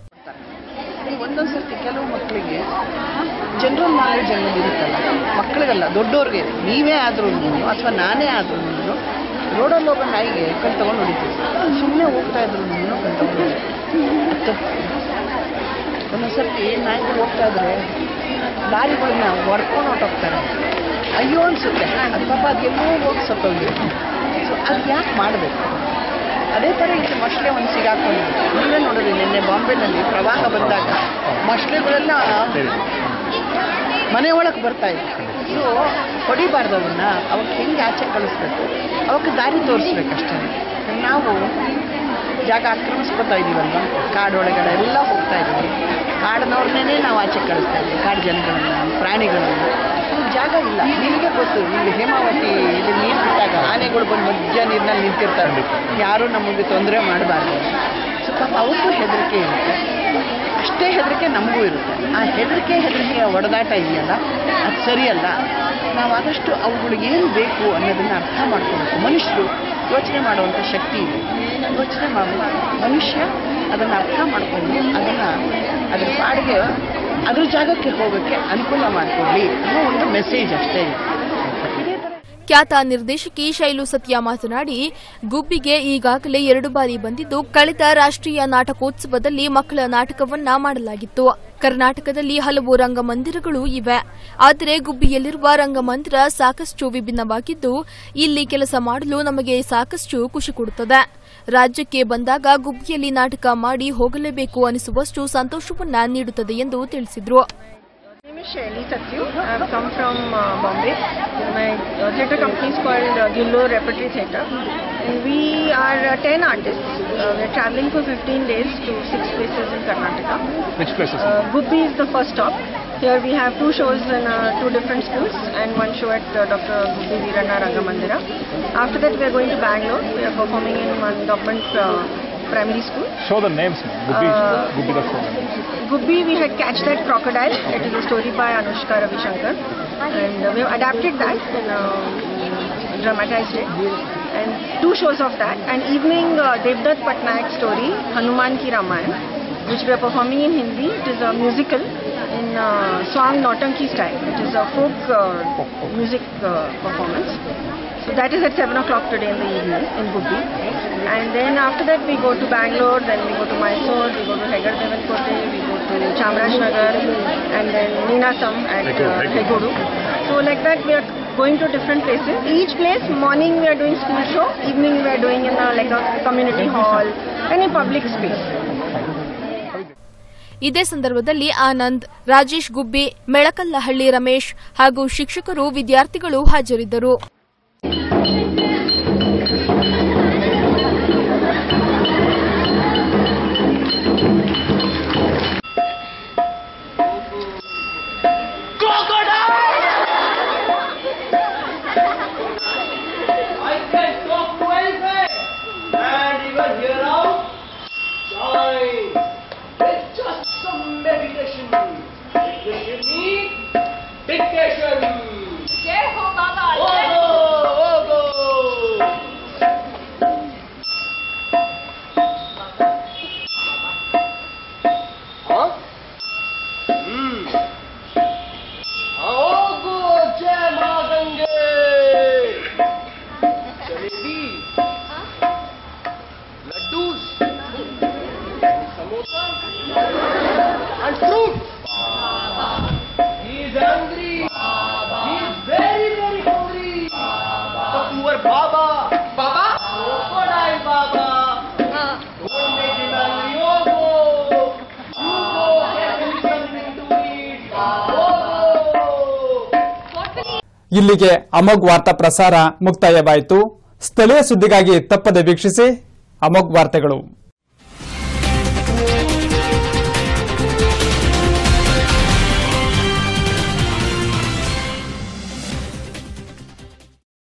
ಒಂದೊಂದು ಸರ್ತಿ ಕೆಲವು ಮಕ್ಕಳಿಗೆ ಜನರಲ್ ನಾಲೆಡ್ಜ್ ಅನ್ನೋದು ಇರುತ್ತಲ್ಲ ಮಕ್ಕಳಿಗಲ್ಲ ದೊಡ್ಡವ್ರಿಗೆ ನೀವೇ ಆದ್ರೂ ಅಥವಾ ನಾನೇ ಆದ್ರೂ ರೋಡಲ್ಲಿ ಹೋಗೋ ನಾಯಿಗೆ ಕಣ್ ತಗೊಂಡು ಹೊಡಿತೀವಿ ಸುಮ್ಮನೆ ಹೋಗ್ತಾ ಇದ್ರು ಕಣ್ ತಗೊಂಡು ಹೊಡಿತೀವಿ. ಒಂದೊಂದು ಸರ್ತಿ ನಾಯಿಗಳು ಹೋಗ್ತಾ ಇದ್ರೆ ದಾರಿಗಳನ್ನ ಹೊಡ್ಕೊಂಡು ಹೊಟ್ಟೋಗ್ತಾರೆ ಅಯ್ಯೋ ಅನ್ಸುತ್ತೆ ಅದು ಪಾಪ ಅದು ಎಲ್ಲೋ ಹೋಗಿ ಸತ್ತೋಗಿರುತ್ತೆ ಸೊ ಅದು ಯಾಕೆ ಮಾಡಬೇಕು ಅದೇ ಥರ ಇಲ್ಲಿ ಮೊಸಳೆ ಒಂದು ಸಿಗಾಕೊಂಡಿದೆ ನೀವೇ ನೋಡಿದ್ರಿ ನಿನ್ನೆ ಬಾಂಬೆನಲ್ಲಿ ಪ್ರವಾಹ ಬಂದಾಗ ಮೊಸಳೆಗಳೆಲ್ಲ ಮನೆ ಒಳಗೆ ಬರ್ತಾ ಇದೆ ಇದು ಹೊಡಿಬಾರ್ದು ಅವನ್ನ ಅವಕ್ಕೆ ಹೆಂಗೆ ಆಚೆ ಕಳಿಸ್ಬೇಕು ಅವಕ್ಕೆ ದಾರಿ ತೋರಿಸ್ಬೇಕಷ್ಟೇ ನಾವು ಜಾಗ ಆಕ್ರಮಿಸ್ಕೊತಾ ಇದೀವಲ್ವ ಕಾಡೊಳಗಡೆ ಎಲ್ಲ ಹೋಗ್ತಾ ಇದ್ದೀವಿ ಕಾಡಿನವ್ರನ್ನೇ ನಾವು ಆಚೆ ಕಳಿಸ್ತಾ ಇದ್ದೀವಿ ಕಾಡು ಜನಗಳನ್ನ ಪ್ರಾಣಿಗಳನ್ನ ಇಲ್ಲಿ ಜಾಗ ಇಲ್ಲ ನಿಮಗೆ ಗೊತ್ತು ಇಲ್ಲಿ ಹೇಮಾವತಿ ಇಲ್ಲಿ ನೀರು ಬಿಟ್ಟಾಗ ಆನೆಗಳು ಬಂದು ಮಧ್ಯ ನೀರಿನಲ್ಲಿ ನಿಂತಿರ್ತಾರೆ ಯಾರೂ ನಮಗೆ ತೊಂದರೆ ಮಾಡಬಾರ್ದು ಸೊ ಪಾಪ ಅವ್ರಿಗೂ ಹೆದರಿಕೆ ಇರುತ್ತೆ ಅಷ್ಟೇ ಹೆದರಿಕೆ ನಮಗೂ ಇರುತ್ತೆ ಆ ಹೆದರಿಕೆ ಹೆದರಿಕೆಯ ಒಡೆದಾಟ ಇದೆಯಲ್ಲ ಅದು ಸರಿಯಲ್ಲ ನಾವು ಆದಷ್ಟು ಅವುಗಳಿಗೆ ಏನು ಬೇಕು ಅನ್ನೋದನ್ನು ಅರ್ಥ ಮಾಡ್ಕೋಬೇಕು ಮನುಷ್ಯರು ಯೋಚನೆ ಮಾಡುವಂಥ ಶಕ್ತಿ ಇದೆ ಯೋಚನೆ ಮಾಡೋ ಮನುಷ್ಯ ಅದನ್ನು ಅರ್ಥ ಮಾಡಿಕೊಂಡು ಅದನ್ನು ಅದ್ರ ಪಾಡಿಗೆ ಅದ್ರ ಜಾಗಕ್ಕೆ ಹೋಗೋಕ್ಕೆ ಅನುಕೂಲ ಮಾಡಿಕೊಡ್ಲಿ ಅನ್ನೋ ಒಂದು ಮೆಸೇಜ್ ಅಷ್ಟೇ ಇದೆ ಖ್ಯಾತ ನಿರ್ದೇಶಕಿ ಶೈಲು ಸತ್ಯ ಮಾತನಾಡಿ ಗುಬ್ಬಿಗೆ ಈಗಾಗಲೇ ಎರಡು ಬಾರಿ ಬಂದಿದ್ದು ಕಳೆದ ರಾಷ್ಟ್ರೀಯ ನಾಟಕೋತ್ಸವದಲ್ಲಿ ಮಕ್ಕಳ ನಾಟಕವನ್ನ ಮಾಡಲಾಗಿತ್ತು ಕರ್ನಾಟಕದಲ್ಲಿ ಹಲವು ರಂಗಮಂದಿರಗಳು ಇವೆ ಆದರೆ ಗುಬ್ಬಿಯಲ್ಲಿರುವ ರಂಗಮಂದಿರ ಸಾಕಷ್ಟು ವಿಭಿನ್ನವಾಗಿದ್ದು ಇಲ್ಲಿ ಕೆಲಸ ಮಾಡಲು ನಮಗೆ ಸಾಕಷ್ಟು ಖುಷಿ ಕೊಡುತ್ತದೆ ರಾಜ್ಯಕ್ಕೆ ಬಂದಾಗ ಗುಬ್ಬಿಯಲ್ಲಿ ನಾಟಕ ಮಾಡಿ ಹೋಗಲೇಬೇಕು ಅನಿಸುವಷ್ಟು ಸಂತೋಷವನ್ನ ನೀಡುತ್ತದೆ ಎಂದು ತಿಳಿಸಿದರು My name is Shaili Satyu. I have come from uh, Bombay. My uh, theatre company is called uh, Gillo Repertory Theatre. And we are uh, 10 artists. Uh, we are traveling for 15 days to six places in Karnataka. Which places? Uh, Gubbi is the first stop. Here we have two shows in uh, two different schools and one show at uh, Dr. Gubbi Veeranna Rangamandira. After that we are going to Bangalore. We are performing in one government uh, primary school. Show the names, man. Gubbi, Uh, Gubbi the show. Gubbi, we had Catch That Crocodile. It is a story by Anushka Ravishankar. And uh, we have adapted that and uh, dramatized it. And two shows of that. And evening, uh, Devdutt Patnaik story, Hanuman Ki Ramayan, which we are performing in Hindi. It is a musical in uh, Swang Nautanki style. It is a folk uh, music uh, performance. So that is at 7 o'clock today in the evening in Gubbi. And then after that we go to Bangalore, then we go to Mysore, we go to Hegar Devankote, we go to Chamarajnagar, and then Neenasam at uh, Hegodu. So like that we are going to different places. Each place, morning we are doing school show, evening we are doing in a, like a community hall, any public space. ಇದೇ ಸಂದರ್ಭದಲ್ಲಿ ಆನಂದ್ ರಾಜೇಶ್ ಗುಬ್ಬಿ ಮೆಳಕಲ್ಲಹಳ್ಳಿ ರಮೇಶ್ ಹಾಗೂ ಶಿಕ್ಷಕರು ವಿದ್ಯಾರ್ಥಿಗಳು ಹಾಜರಿದ್ದರು I can talk to anything. And even hear out signs. It's just some meditation. It will give me dictation. Jai ho Baba. Ogo, ogo. Huh? Hmm. Ogo, Jai Ma Gange. Jalebi लड्डूस samosa and fruit. He is hungry. He is very very hungry. The poor Baba. Baba? Crocodile Baba. Don't make him angry. Oh go. You go get him something to eat. Oh go. ಇಲ್ಲಿಗೆ ಅಮೋಘ್ ವಾರ್ತಾ ಪ್ರಸಾರ ಮುಕ್ತಾಯವಾಯಿತು ಸ್ಥಳೀಯ ಸುದ್ದಿಗಾಗಿ ತಪ್ಪದೆ ವೀಕ್ಷಿಸಿ ಅಮೋಘ್ ವಾರ್ತೆಗಳು